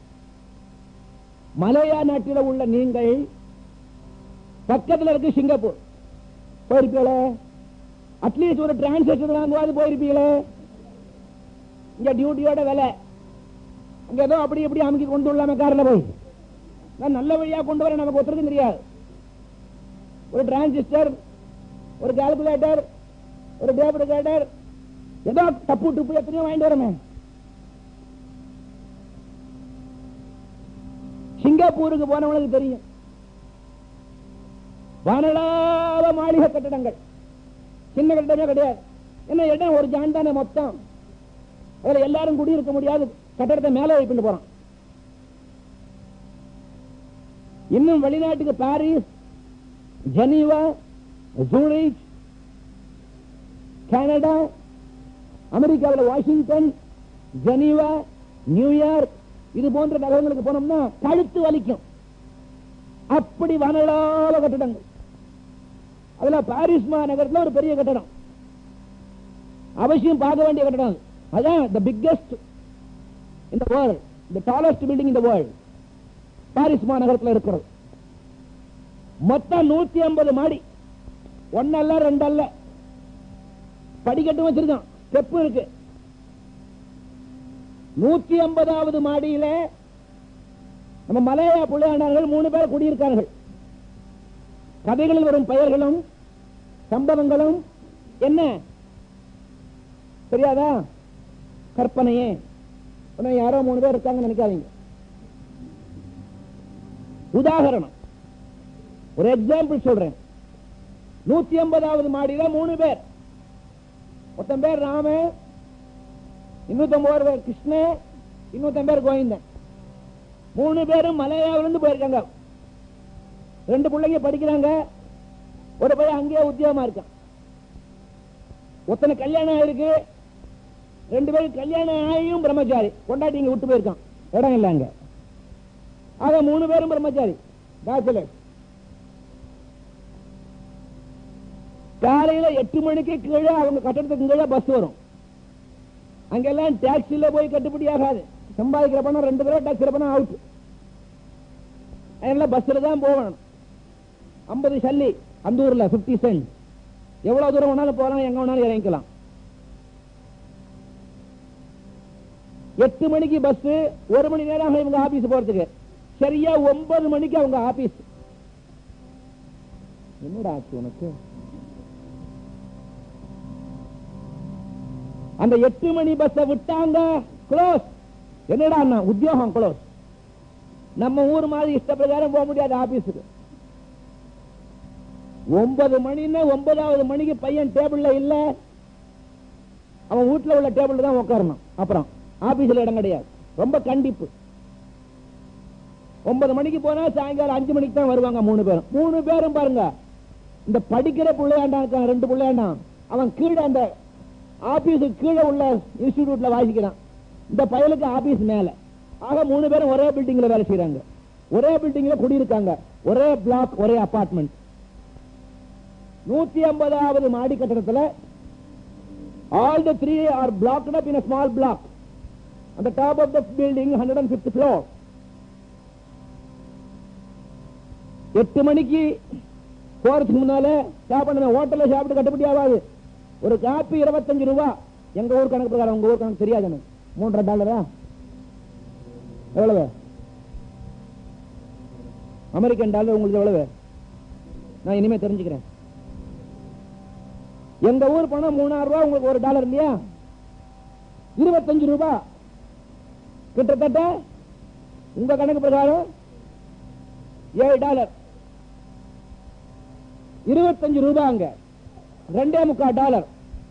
மலையா நாட்டில உள்ள நீங்கள் பக்கத்துல இருக்கு சிங்கப்பூர் போயிருப்பீங்களே அட்லீஸ்ட் ஒரு டிரான்சாக்சன் வாங்குவாது போயிருப்பீங்களே இங்க டியூட்டியோட விலை அங்க ஏதோ அப்படி இப்படி அமுக்கி கொண்டு வரலாம கார்ல போய் நான் நல்ல வழியா கொண்டு வர நமக்கு ஒருத்தருக்கும் தெரியாது ஒரு டிரான்சிஸ்டர் ஒரு கால்குலேட்டர் ஒரு டேபிளிகேட்டர் ஏதோ தப்பு டுப்பு எத்தனையோ வாங்கிட்டு வரமே சிங்கப்பூருக்கு போனவனுக்கு தெரியும் வானளாவ மாளிகை கட்டடங்கள் சின்ன கட்டடமே கிடையாது என்ன இடம் ஒரு ஜான் தானே மொத்தம் அதுல எல்லாரும் குடியிருக்க முடியாது கட்டடத்தை மேலே வைப்பிட்டு போறான் இன்னும் வெளிநாட்டுக்கு பாரிஸ் ஜெனீவா ஜூரிச் கனடா அமெரிக்காவில் வாஷிங்டன் ஜெனீவா நியூயார்க் இது போன்ற நகரங்களுக்கு போனோம்னா கழுத்து வலிக்கும் அப்படி வனலால கட்டடங்கள் அதுல பாரிஸ் மாநகரத்தில் ஒரு பெரிய கட்டடம் அவசியம் பார்க்க வேண்டிய கட்டடம் அது. அதான் த பிக்கஸ்ட் இந்த வேர்ல்ட் த டாலஸ்ட் பில்டிங் இந்த வேர்ல்ட் பாரிஸ் மாநகரத்தில் இருக்கிறது மொத்தம் நூத்தி ஐம்பது மாடி ஒன்னல்ல ரெண்டல்ல படிக்கட்டும் வச்சிருக்கான் ஸ்டெப் இருக்கு நூத்தி ஐம்பதாவது மாடியில நம்ம மலையா புள்ளையாண்டார்கள் மூணு பேர் குடியிருக்கார்கள் கதைகளில் வரும் பெயர்களும் சம்பவங்களும் என்ன தெரியாதா கற்பனையே உடனே யாரோ மூணு பேர் இருக்காங்கன்னு நினைக்காதீங்க உதாகரணம் ஒரு எக்ஸாம்பிள் சொல்றேன் நூத்தி ஐம்பதாவது மாடியில மூணு பேர் ஒருத்தன் பேர் ராம இன்னொருத்தன் பேர் கிருஷ்ண இன்னொருத்தன் பேர் கோவிந்தன் மூணு பேரும் மலையாவிலிருந்து போயிருக்காங்க ரெண்டு பிள்ளைங்க படிக்கிறாங்க ஒரு பையன் அங்கேயே உத்தியோகமா இருக்கான் ஒருத்தனை கல்யாணம் ஆயிருக்கு ரெண்டு பேரும் கல்யாணம் ஆகியும் பிரம்மச்சாரி கொண்டாட்டி இங்க விட்டு போயிருக்கான் இடம் இல்ல அங்க ஆக மூணு பேரும் பிரம்மச்சாரி பேச்சுலர் காலையில எட்டு மணிக்கு கீழே அவங்க கட்டடத்துக்கு கீழே பஸ் வரும் அங்கெல்லாம் டாக்ஸில போய் கட்டுப்படி ஆகாது சம்பாதிக்கிற பணம் ரெண்டு தடவை டாக்ஸில பணம் அவுட் அதனால பஸ்ல தான் போகணும் ஐம்பது சல்லி அந்த ஊர்ல பிப்டி சென்ட் எவ்வளவு தூரம் வேணாலும் போகலாம் எங்க வேணாலும் இறங்கிக்கலாம் எட்டு மணிக்கு பஸ் ஒரு மணி நேரம் ஆகும் இவங்க ஆபீஸ் போறதுக்கு சரியா ஒன்பது மணிக்கு அவங்க ஆபீஸ் என்னடா ஆச்சு உனக்கு அந்த எட்டு மணி பஸ் விட்டாங்க க்ளோஸ் என்னடா அண்ணா, உத்தியோகம் க்ளோஸ் நம்ம ஊர் மாதிரி இஷ்ட பிரகாரம் போக முடியாது ஆபீஸுக்கு ஒன்பது மணின்னா ஒன்பதாவது மணிக்கு பையன் டேபிள்ல இல்ல அவன் வீட்டுல உள்ள டேபிள்ல தான் உட்காரணும் அப்புறம் ஆபீஸ்ல இடம் கிடையாது ரொம்ப கண்டிப்பு ஒன்பது மணிக்கு போனா சாயங்காலம் அஞ்சு மணிக்கு தான் வருவாங்க மூணு பேரும் மூணு பேரும் பாருங்க இந்த படிக்கிற பிள்ளையாண்டான் இருக்கான் ரெண்டு பிள்ளையாண்டான் அவன் கீழே அந்த ஆபீஸுக்கு கீழே உள்ள இன்ஸ்டிடியூட்ல வாசிக்கிறான் இந்த பயலுக்கு ஆபீஸ் மேல ஆக மூணு பேரும் ஒரே பில்டிங்ல வேலை செய்யறாங்க ஒரே பில்டிங்ல குடியிருக்காங்க ஒரே பிளாக் ஒரே அபார்ட்மெண்ட் நூத்தி ஐம்பதாவது மாடி கட்டடத்துல all the three are blocked up in small block அந்த top of the building hundred and fifth floor எட்டு மணிக்கு போறதுக்கு முன்னால சாப்பிடணும் ஹோட்டல்ல சாப்பிட்டு கட்டுப்படி ஆகாது ஒரு காப்பி இருபத்தஞ்சு ரூபா எங்க ஊர் கணக்கு பிரகாரம் உங்க ஊர் கணக்கு தெரியாது எனக்கு மூன்றரை டாலரா எவ்வளவு அமெரிக்கன் டாலர் உங்களுக்கு எவ்வளவு நான் இனிமே தெரிஞ்சுக்கிறேன் எங்க ஊர் பணம் மூணாயிரம் ரூபாய் உங்களுக்கு ஒரு டாலர் இல்லையா இருபத்தஞ்சு ரூபாய் கிட்டத்தட்ட உங்க கணக்கு பிரகாரம் ஏழு டாலர் இருபத்தஞ்சு ரூபாய் அங்க ரெண்டே முக்கால் டாலர்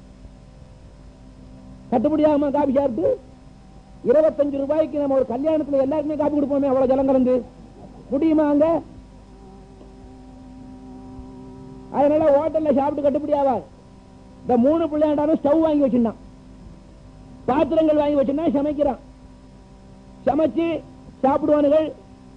கட்டுப்படியாகுமா காபி சாப்பிட்டு இருபத்தஞ்சு ரூபாய்க்கு நம்ம ஒரு கல்யாணத்துல எல்லாருக்குமே காப்பி கொடுப்போமே அவ்வளவு ஜலம் கலந்து முடியுமா அங்க அதனால ஹோட்டல்ல சாப்பிட்டு கட்டுப்படி ஆகாது இந்த மூணு பிள்ளையாண்டாலும் ஸ்டவ் வாங்கி வச்சிருந்தான் பாத்திரங்கள் வாங்கி வச்சிருந்தா சமைக்கிறான் சமைச்சு சாப்பிடுவானுகள்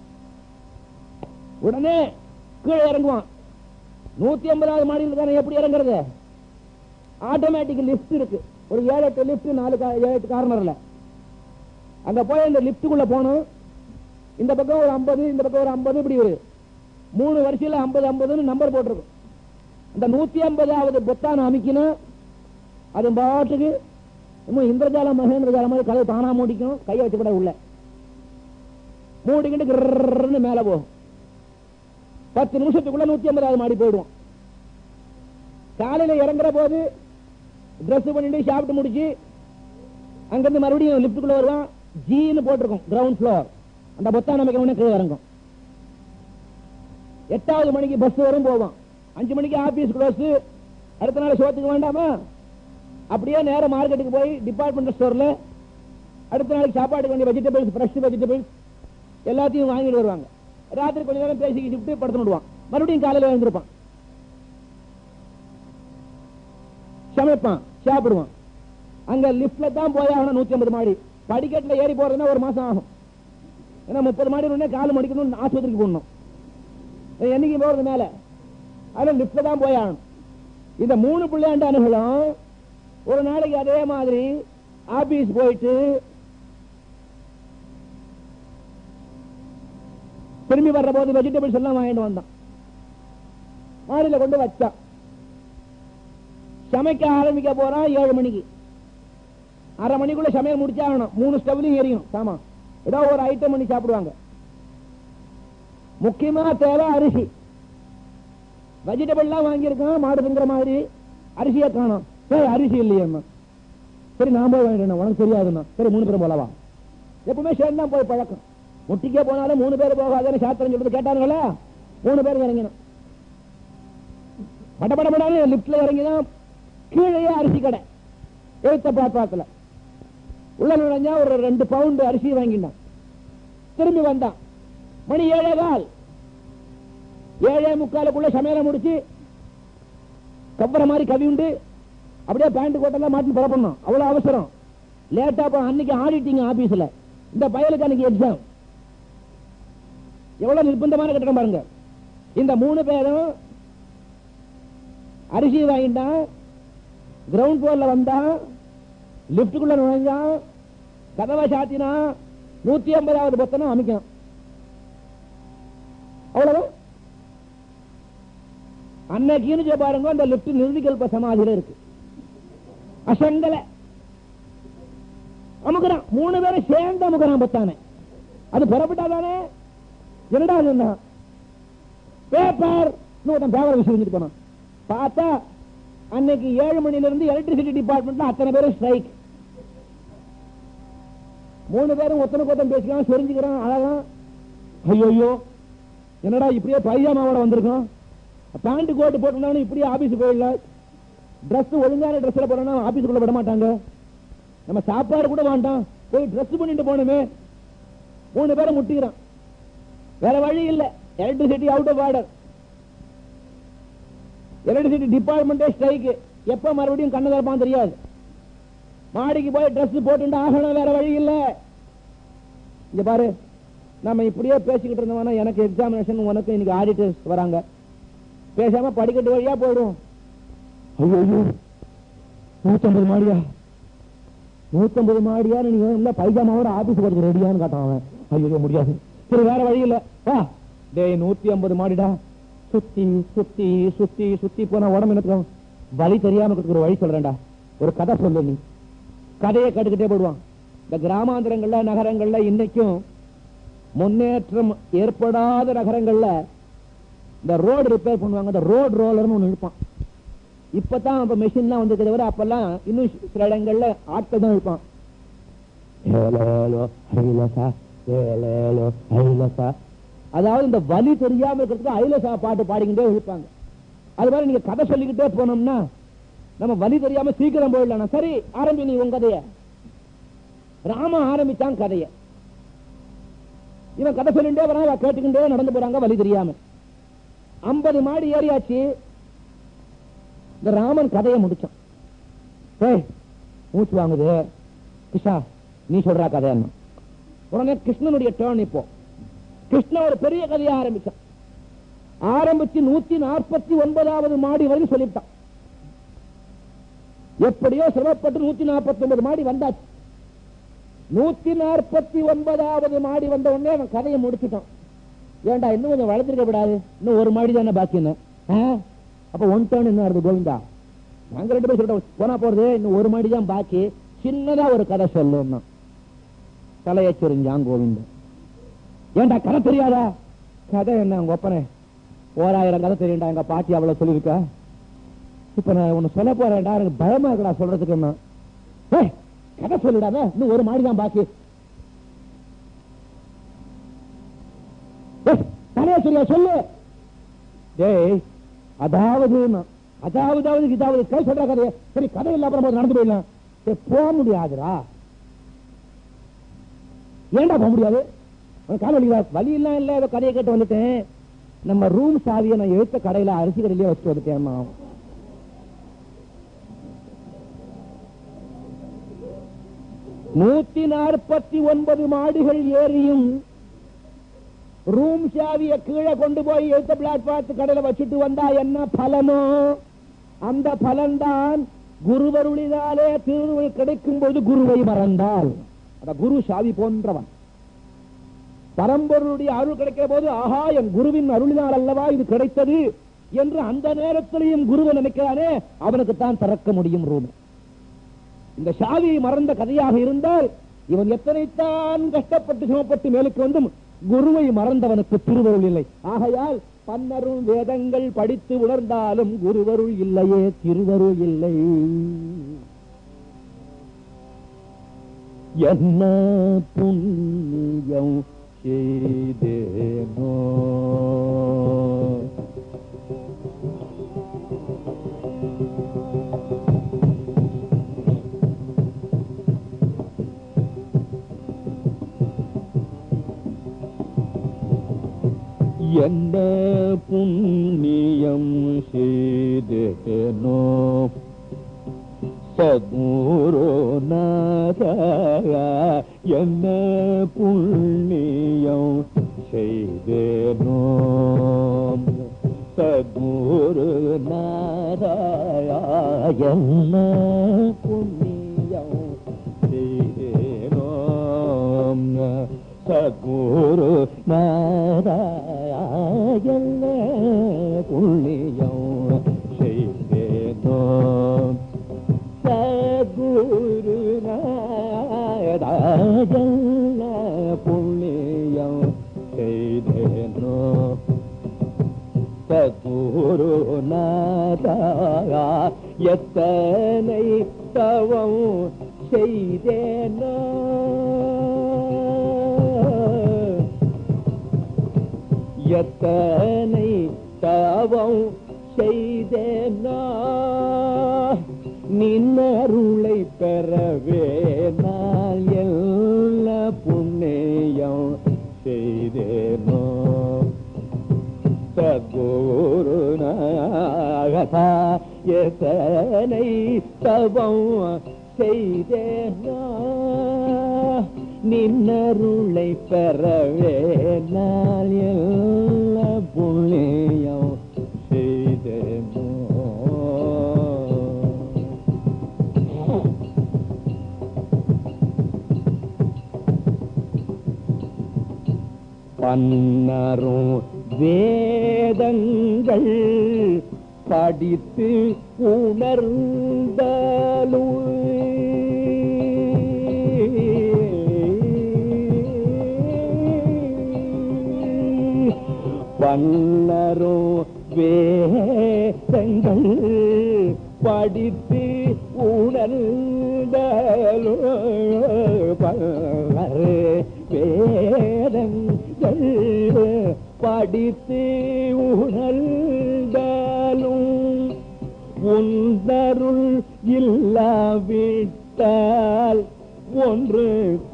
உடனே கீழே இறங்குவான் நூத்தி ஐம்பதாவது மாடியில் தானே எப்படி இறங்குறது ஆட்டோமேட்டிக் லிஃப்ட் இருக்கு ஒரு ஏழு எட்டு லிஃப்ட் நாலு கா- ஏழு எட்டு கார்னர்ல அங்க போய் இந்த லிஃப்ட்டுக்குள்ள போகணும் இந்த பக்கம் ஒரு ஐம்பது இந்த பக்கம் ஒரு ஐம்பது இப்படி ஒரு மூணு வரிசையில ஐம்பது ஐம்பதுன்னு நம்பர் போட்டிருக்கும் அந்த நூத்தி ஐம்பதாவது பொத்தான அமைக்கணும் அது பாட்டுக்கு இன்னும் இந்திரஜாலம் மகேந்திரஜாலம் மாதிரி கதவு தானா மூடிக்கும் கையை வச்சு கூட உள்ள மூடிக்கிட்டு கிரன்னு மேல போகும் பத்து நிமிஷத்துக்குள்ள நூத்தி ஐம்பதாவது மாடி போயிடுவோம் காலையில இறங்குற போது Dress பண்ணிட்டு சாப்பிட்டு முடிச்சு அங்கிருந்து மறுபடியும் லிப்டுக்குள்ள வருவான் ஜீன்னு போட்டிருக்கும் கிரவுண்ட் ஃப்ளோர் அந்த பொத்தான அமைக்க உடனே கீழே இறங்கும் எட்டாவது மணிக்கு பஸ் வரும் போவான் அஞ்சு மணிக்கு ஆபீஸ் க்ளோஸ் அடுத்த நாள் சோத்துக்கு வேண்டாமா அப்படியே நேரா மார்க்கெட்டுக்கு போய் டிபார்ட்மெண்ட் ஸ்டோர்ல அடுத்த நாளைக்கு சாப்பாட்டுக்கு வேண்டிய வெஜிடபிள்ஸ் ஃப்ரெஷ் வெஜிடபிள்ஸ் எல்லாத்தையும் வாங்கிட்டு வருவாங்க ராத்திரி கொஞ்ச நேரம் பேசிக்கிட்டு படுத்து விடுவான் மறுபடியும் காலையில எழுந்திருப்பான் சமைப்பான் சாப்பிடுவான் அங்க லிப்ட்ல தான் போய் ஆகணும் நூத்தி ஐம்பது மாடி படிக்கட்டுல ஏறி போறதுன்னா ஒரு மாசம் ஆகும் ஏன்னா முப்பது மாடி உடனே கால் மடிக்கணும் ஆஸ்பத்திரிக்கு போடணும் என்னைக்கு போறது மேல அதுல லிப்ட்ல தான் போய் ஆகணும் இந்த மூணு பிள்ளையாண்டு அணுகளும் ஒரு நாளைக்கு அதே மாதிரி ஆபீஸ் போயிட்டு திரும்பி வர்ற போது வெஜிடபிள்ஸ் எல்லாம் வாங்கிட்டு வந்தான் மாடியில கொண்டு வச்சான் சமைக்க ஆரம்பிக்க போறான் ஏழு மணிக்கு அரை மணிக்குள்ள சமையல் முடிச்சாகணும் மூணு ஸ்டவ்லையும் எரியும் சாமா ஏதோ ஒரு ஐட்டம் பண்ணி சாப்பிடுவாங்க முக்கியமா தேவை அரிசி வெஜிடபிள்லாம் வாங்கியிருக்கான் மாடு திங்கிற மாதிரி அரிசியை காணும் சரி அரிசி இல்லையம்மா சரி நான் போய் வாங்கிட்டேன் உனக்கு தெரியாதுண்ணா சரி மூணு பேரும் போலவா எப்பவுமே சேர்ந்து தான் போய் பழக்கம் முட்டிக்கே போனாலும் மூணு பேர் போகாதுன்னு சாத்திரம் சொல்றது கேட்டானுங்களா மூணு பேர் இறங்கினோம் பட பட படான்னு லிப்ட்ல இறங்கிதான் கீழே அரிசி கடை எழுத்த பாப்பாக்கல உள்ள நுழைஞ்சா ஒரு ரெண்டு பவுண்டு அரிசி வாங்கிட்டான் திரும்பி வந்தான் மணி ஏழே கால் ஏழே முக்காலுக்குள்ள சமையலை முடிச்சு கவ்வற மாதிரி கவியுண்டு அப்படியே பேண்ட் கோட்டெல்லாம் மாட்டி புறப்படணும் அவ்வளவு அவசரம் லேட்டா போ அன்னைக்கு ஆடிட்டிங் ஆபீஸ்ல இந்த பயலுக்கு அன்னைக்கு எக்ஸாம் எவ்வளவு நிர்பந்தமான கட்டணம் பாருங்க இந்த மூணு பேரும் அரிசி வாங்கிட்டான் கிரவுண்ட் ஃப்ளோர்ல வந்தான் லிப்டுக்குள்ள நுழைஞ்சான் கதவை சாத்தினா நூத்தி ஐம்பதாவது பத்தனம் அமைக்கணும் அவ்வளவு அன்னைக்குன்னு பாருங்க அந்த லிப்ட் நிர்விகல்ப சமாதியில இருக்கு அசங்கல அமுக்குறான் மூணு பேரும் சேர்ந்து அமுக்குறான் பத்தானே அது புறப்பட்டாதானே என்னடா அதுன்னா பேப்பர் இன்னொருத்தன் பேப்பர் விஷயம் போனான் பார்த்தா அன்னைக்கு ஏழு மணில இருந்து எலக்ட்ரிசிட்டி டிபார்ட்மெண்ட்ல அத்தனை பேரும் ஸ்ட்ரைக் மூணு பேரும் ஒத்தனுக்கு ஒருத்தன் பேசிக்கலாம் சொரிஞ்சுக்கிறான் அழகா ஐயோ என்னடா இப்படியே பைஜாமாவோட வந்திருக்கோம் பேண்ட் கோட் போட்டிருந்தாலும் இப்படியே ஆபீஸ் போயிடல Dress ஒழுங்கான ட்ரெஸ்ல போறோம்னா ஆபீஸ்க்குள்ள விட மாட்டாங்க நம்ம சாப்பாடு கூட வேண்டாம் போய் Dress பண்ணிட்டு போனோமே மூணு பேரை முட்டிக்கிறான் வேற வழி இல்ல electricity out of order electricity டிபார்ட்மெண்டே ஸ்ட்ரைக் எப்ப மறுபடியும் கண்ணு திறப்பான் தெரியாது மாடிக்கு போய் Dress போட்டு ஆகணும் வேற வழி இல்ல இங்க பாரு நம்ம இப்படியே பேசிக்கிட்டு இருந்தோம்னா எனக்கு எக்ஸாமினேஷன் உனக்கு இன்னைக்கு ஆடிட்டர்ஸ் வராங்க பேசாம படிக்கட்டு வழியா போயிடும் ஐயோ நூத்தம்பது மாடியா நூத்தம்பது மாடியா நீங்க இல்ல பைஜாமாவோட ஆபீஸ் போறதுக்கு ரெடியான்னு காட்டான் அவன் ஐயோ முடியாது சரி வேற வழி இல்ல வா டேய் நூத்தி ஐம்பது மாடிடா சுத்தி சுத்தி சுத்தி சுத்தி போனா உடம்பு என்ன வழி தெரியாம இருக்கிறதுக்கு ஒரு வழி சொல்றேன்டா ஒரு கதை சொல்லு நீ கதையை கட்டுக்கிட்டே போடுவான் இந்த கிராமாந்திரங்கள்ல நகரங்கள்ல இன்னைக்கும் முன்னேற்றம் ஏற்படாத நகரங்கள்ல இந்த ரோடு ரிப்பேர் பண்ணுவாங்க இந்த ரோடு ரோலர்னு ஒண்ணு இழுப்பான் இப்பதான் இப்ப மெஷின்லாம் வந்து தவிர அப்பெல்லாம் இன்னும் சில இடங்கள்ல ஆட்கள் தான் இழுப்பான் ஏலேலோ, ஐலசா, ஏலேலோ, ஐலசா. அதாவது இந்த வலி தெரியாம இருக்கிறதுக்கு ஐலசா பாட்டு பாடிக்கிட்டே இழுப்பாங்க அது மாதிரி நீங்க கதை சொல்லிக்கிட்டே போனோம்னா நம்ம வலி தெரியாம சீக்கிரம் போயிடலாம் சரி ஆரம்பி நீ உன் கதைய ராம ஆரம்பிச்சான் கதைய இவன் கதை சொல்லிட்டே வரான் அவ கேட்டுக்கிட்டே நடந்து போறாங்க வலி தெரியாம ஐம்பது மாடி ஏறியாச்சு இந்த ராமன் கதையை முடிச்சான் ஏய் மூச்சு வாங்குது கிருஷ்ணா நீ சொல்றா கதை என்ன உடனே கிருஷ்ணனுடைய டேர்ன் இப்போ கிருஷ்ணன் ஒரு பெரிய கதையை ஆரம்பிச்சான் ஆரம்பிச்சு நூத்தி நாற்பத்தி ஒன்பதாவது மாடி வரைக்கும் சொல்லிவிட்டான் எப்படியோ சிரமப்பட்டு நூத்தி நாற்பத்தி ஒன்பது மாடி வந்தாச்சு நூத்தி நாற்பத்தி ஒன்பதாவது மாடி வந்த உடனே அவன் கதையை முடிச்சுட்டான் ஏன்டா இன்னும் கொஞ்சம் வளர்த்திருக்க விடாது இன்னும் ஒரு மாடி தானே பாக்கி என்ன ஆ? அப்ப ஒன் டேர்ன் என்ன வருது கோவிந்தா நாங்க ரெண்டு பேரும் சொல்லிட்டோம் போனா போறது இன்னும் ஒரு மாடி தான் பாக்கி சின்னதா ஒரு கதை சொல்லுன்னா தலையை சொரிஞ்சான் கோவிந்தன் ஏன்டா கதை தெரியாதா கதை என்ன உங்க ஒப்பனே ஓராயிரம் கதை தெரியும்டா எங்க பாட்டி அவ்வளவு சொல்லியிருக்கா இப்ப நான் ஒண்ணு சொல்ல போறேன்டா எனக்கு பயமா இருக்குடா சொல்றதுக்கு என்ன ஏய், கதை சொல்லிடாத இன்னும் ஒரு மாடி தான் பாக்கி ஏய், தலையை சரியா சொல்லு டேய் அதாவது அதாவது இதாவது கை சொல்ற கதையை சரி கதை இல்ல அப்புறம் நடந்து போயிடலாம் சரி, போக முடியாதுடா ஏன்டா போக முடியாது அவன் கால வலி வலி எல்லாம் இல்ல ஏதோ கதையை கேட்டு வந்துட்டேன் நம்ம ரூம் சாவியை நான் எழுத்த கடையில அரிசி கடையிலே வச்சுட்டு வந்துட்டேன் நூத்தி நாற்பத்தி ஒன்பது மாடிகள் ஏறியும் ரூம் சாவிய கீழே கொண்டு போய் எழுத்த பிளாட்பார்த்து கடையில வச்சுட்டு வந்தா என்ன பலனோ அந்த பலன்தான் குருவருளினாலே திருவுருள் கிடைக்கும் போது குருவை மறந்தால் அந்த குரு சாவி போன்றவன் பரம்பொருளுடைய அருள் கிடைக்கிற போது ஆஹா என் குருவின் அருளினால் அல்லவா இது கிடைத்தது என்று அந்த நேரத்திலையும் குருவை நினைக்கிறானே அவனுக்கு தான் திறக்க முடியும் ரூம் இந்த சாவியை மறந்த கதையாக இருந்தால் இவன் எத்தனைத்தான் கஷ்டப்பட்டு சிரமப்பட்டு மேலுக்கு வந்தும் குருவை மறந்தவனுக்கு திருவருள் இல்லை ஆகையால் பன்னருள் வேதங்கள் படித்து உணர்ந்தாலும் குருவருள் இல்லையே திருவருள் இல்லை என்ன புண்ணியம் செய்தேனோ என்ன புண்ணியம் செய்தேனோ சத்குரு என்ன புண்ணியம் செய்தேனோ சத்குரு என்ன புண்ணியம் செய்தேனோ சத்குரு நாராயண புண்ணியம் செய்தேனோ சத்குரு நாராயண புண்ணியம் செய்தேனோ சத்குரு நாராயா எத்தனை தவம் செய்தேனோ எத்தனை தவம் செய்தேனோ நின்னருளை பெறவே நான் எல்லா புண்ணியம் செய்தேனோ சத்குரு நாகதா எத்தனை தவம் செய்தேனோ நின்னருளை பெறவே நான் எல்லா புண்ணியம் செய்தேனோ பன்னரும் வேதங்கள் படித்து உணர்ந்தாலும் பன்னரோ வேதங்கள் படித்து உணர்ந்தாலோ பல்லர் வேதங்கள் படித்து உணர்ந்தாலும் உந்தருள் இல்லாவிட்டால் ஒன்று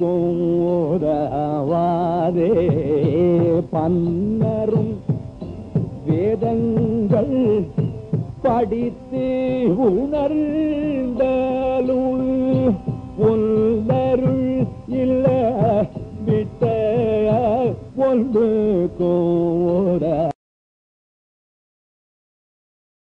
உதவாதே பன்னரும் வேதங்கள் படித்து உணர்ந்தாலும் உன்னருள் இல்ல விட்ட ஒன்று